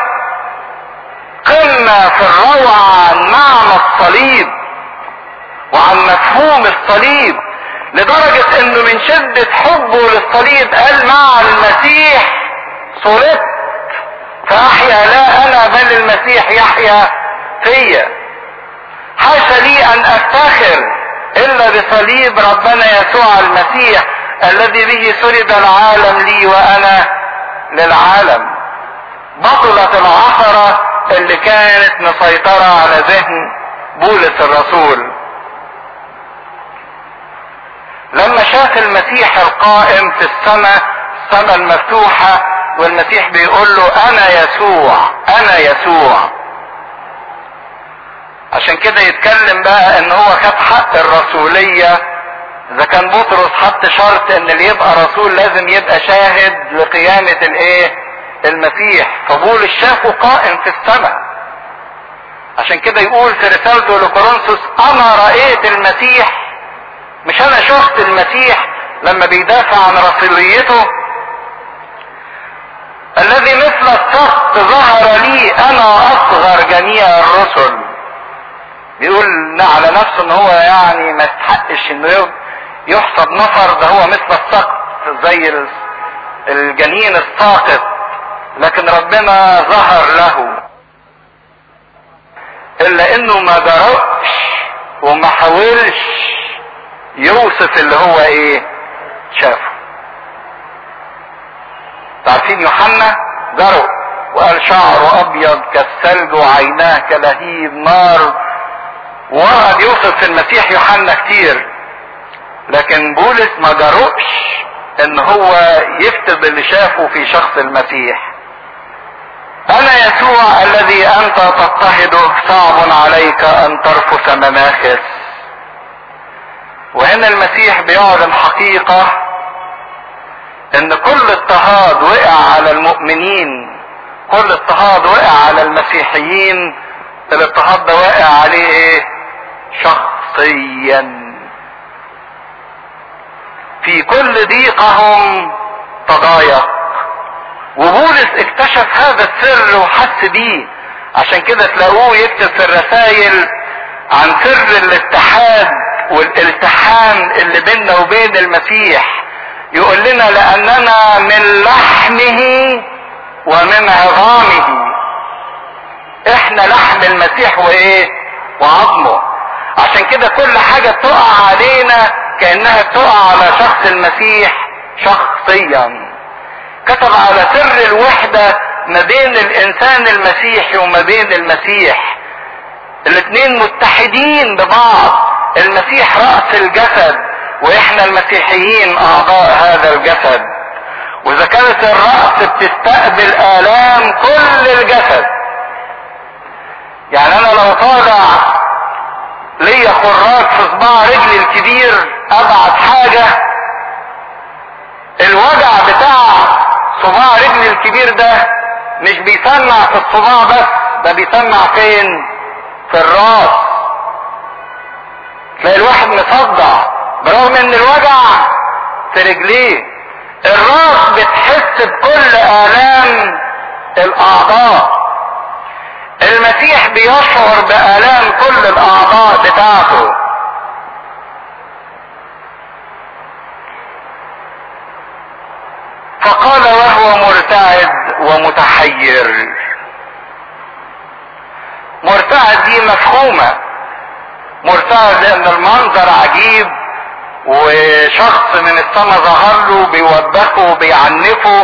قمة في الروعة عن معنى الصليب وعن مفهوم الصليب لدرجة انه من شدة حبه للصليب قال مع المسيح صلبت فاحيا لا انا بل المسيح يحيا فيا حاشا لي ان افتخر الا بصليب ربنا يسوع المسيح الذي به سرد العالم لي وانا للعالم بطلت العثرة اللي كانت مسيطرة على ذهن بولس الرسول لما شاف المسيح القائم في السماء السماء المفتوحة والمسيح بيقول له انا يسوع انا يسوع عشان كده يتكلم بقى ان هو خد حق الرسولية اذا كان بطرس حط شرط ان اللي يبقى رسول لازم يبقى شاهد لقيامة الايه المسيح فبولس شافه قائم في السماء عشان كده يقول في رسالته لكورنثوس انا رأيت المسيح مش انا شفت المسيح لما بيدافع عن رسوليته الذي مثل السقط ظهر لي انا اصغر جميع الرسل بيقول على نفسه ان هو يعني ما يستحقش انه يحسب نفر ده هو مثل السقط زي الجنين الساقط لكن ربنا ظهر له الا انه ما جرأش وما حاولش يوصف اللي هو ايه شافه عارفين يوحنا جرؤ وقال شعره ابيض كالثلج وعيناه كلهيب نار وقعد يوصف في المسيح يوحنا كتير لكن بولس ما جرؤش ان هو يكتب اللي شافه في شخص المسيح انا يسوع الذي انت تضطهده صعب عليك ان ترفس مناخس وهنا المسيح بيعلن حقيقة ان كل اضطهاد وقع على المؤمنين كل اضطهاد وقع على المسيحيين الاضطهاد ده واقع عليه ايه شخصيا في كل ضيقهم تضايق وبولس اكتشف هذا السر وحس بيه عشان كده تلاقوه يكتب في الرسائل عن سر الاتحاد والالتحام اللي بيننا وبين المسيح يقول لنا لاننا من لحمه ومن عظامه احنا لحم المسيح وايه وعظمه عشان كده كل حاجة تقع علينا كأنها تقع على شخص المسيح شخصيا كتب على سر الوحدة ما بين الانسان المسيحي وما بين المسيح الاثنين متحدين ببعض المسيح رأس الجسد واحنا المسيحيين اعضاء هذا الجسد واذا كانت الرأس بتستقبل الام كل الجسد يعني انا لو طالع ليا خراج في صباع رجلي الكبير ابعد حاجة الوجع بتاع صباع رجلي الكبير ده مش بيسمع في الصباع بس ده بيسمع فين في الراس تلاقي الواحد مصدع برغم ان الوجع في رجليه الراس بتحس بكل الام الاعضاء المسيح بيشعر بآلام كل الأعضاء بتاعته فقال وهو مرتعد ومتحير مرتعد دي مفهومة مرتعد لأن المنظر عجيب وشخص من السماء ظهر له بيوبخه وبيعنفه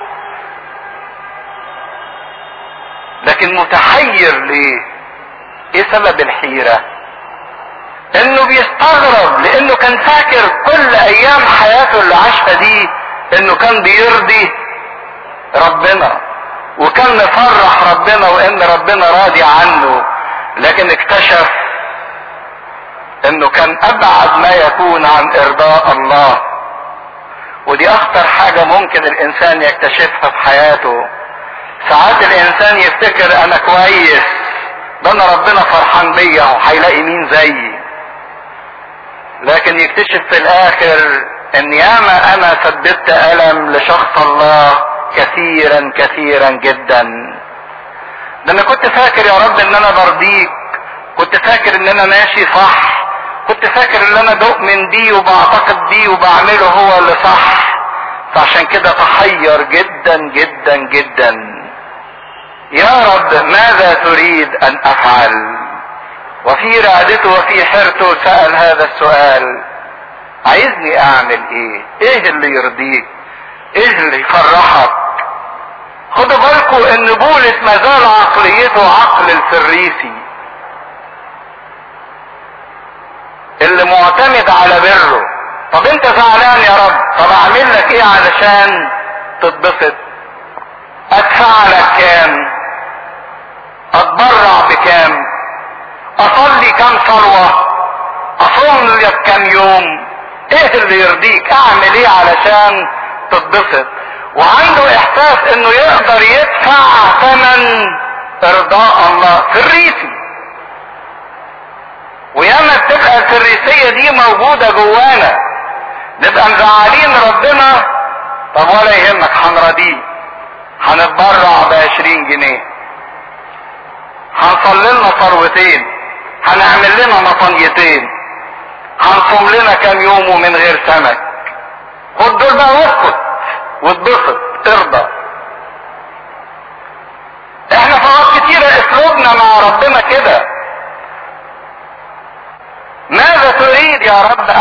لكن متحير ليه ايه سبب الحيرة انه بيستغرب لانه كان فاكر كل ايام حياته اللي عاشها دي انه كان بيرضي ربنا وكان مفرح ربنا وان ربنا راضي عنه لكن اكتشف انه كان ابعد ما يكون عن ارضاء الله ودي اخطر حاجة ممكن الانسان يكتشفها في حياته ساعات الانسان يفتكر انا كويس ده انا ربنا فرحان بيا وهيلاقي مين زيي لكن يكتشف في الاخر ان ياما انا سببت الم لشخص الله كثيرا كثيرا جدا ده انا كنت فاكر يا رب ان انا برضيك كنت فاكر ان انا ماشي صح كنت فاكر ان انا بؤمن بيه وبعتقد بيه وبعمله هو اللي صح فعشان كده تحير جدا جدا جدا يا رب ماذا تريد ان افعل وفي رعدته وفي حيرته سأل هذا السؤال عايزني اعمل ايه ايه اللي يرضيك ايه اللي يفرحك خدوا بالكم ان بولس ما زال عقليته عقل الفريسي اللي معتمد على بره طب انت زعلان يا رب طب اعمل لك ايه علشان تتبسط ادفع لك كام اتبرع بكام اصلي كام صلوة اصوم لك كام يوم ايه اللي يرضيك اعمل ايه علشان تتبسط وعنده احساس انه يقدر يدفع ثمن ارضاء الله فريسي وياما بتبقى الفريسية دي موجودة جوانا نبقى مزعلين ربنا طب ولا يهمك هنراضيه هنتبرع بعشرين جنيه هنصلي لنا ثروتين هنعمل لنا مطنيتين هنصوم لنا كام يوم ومن غير سمك خد دول بقى واسكت واتبسط ارضى احنا في كتيرة اسلوبنا مع ربنا كده ماذا تريد يا رب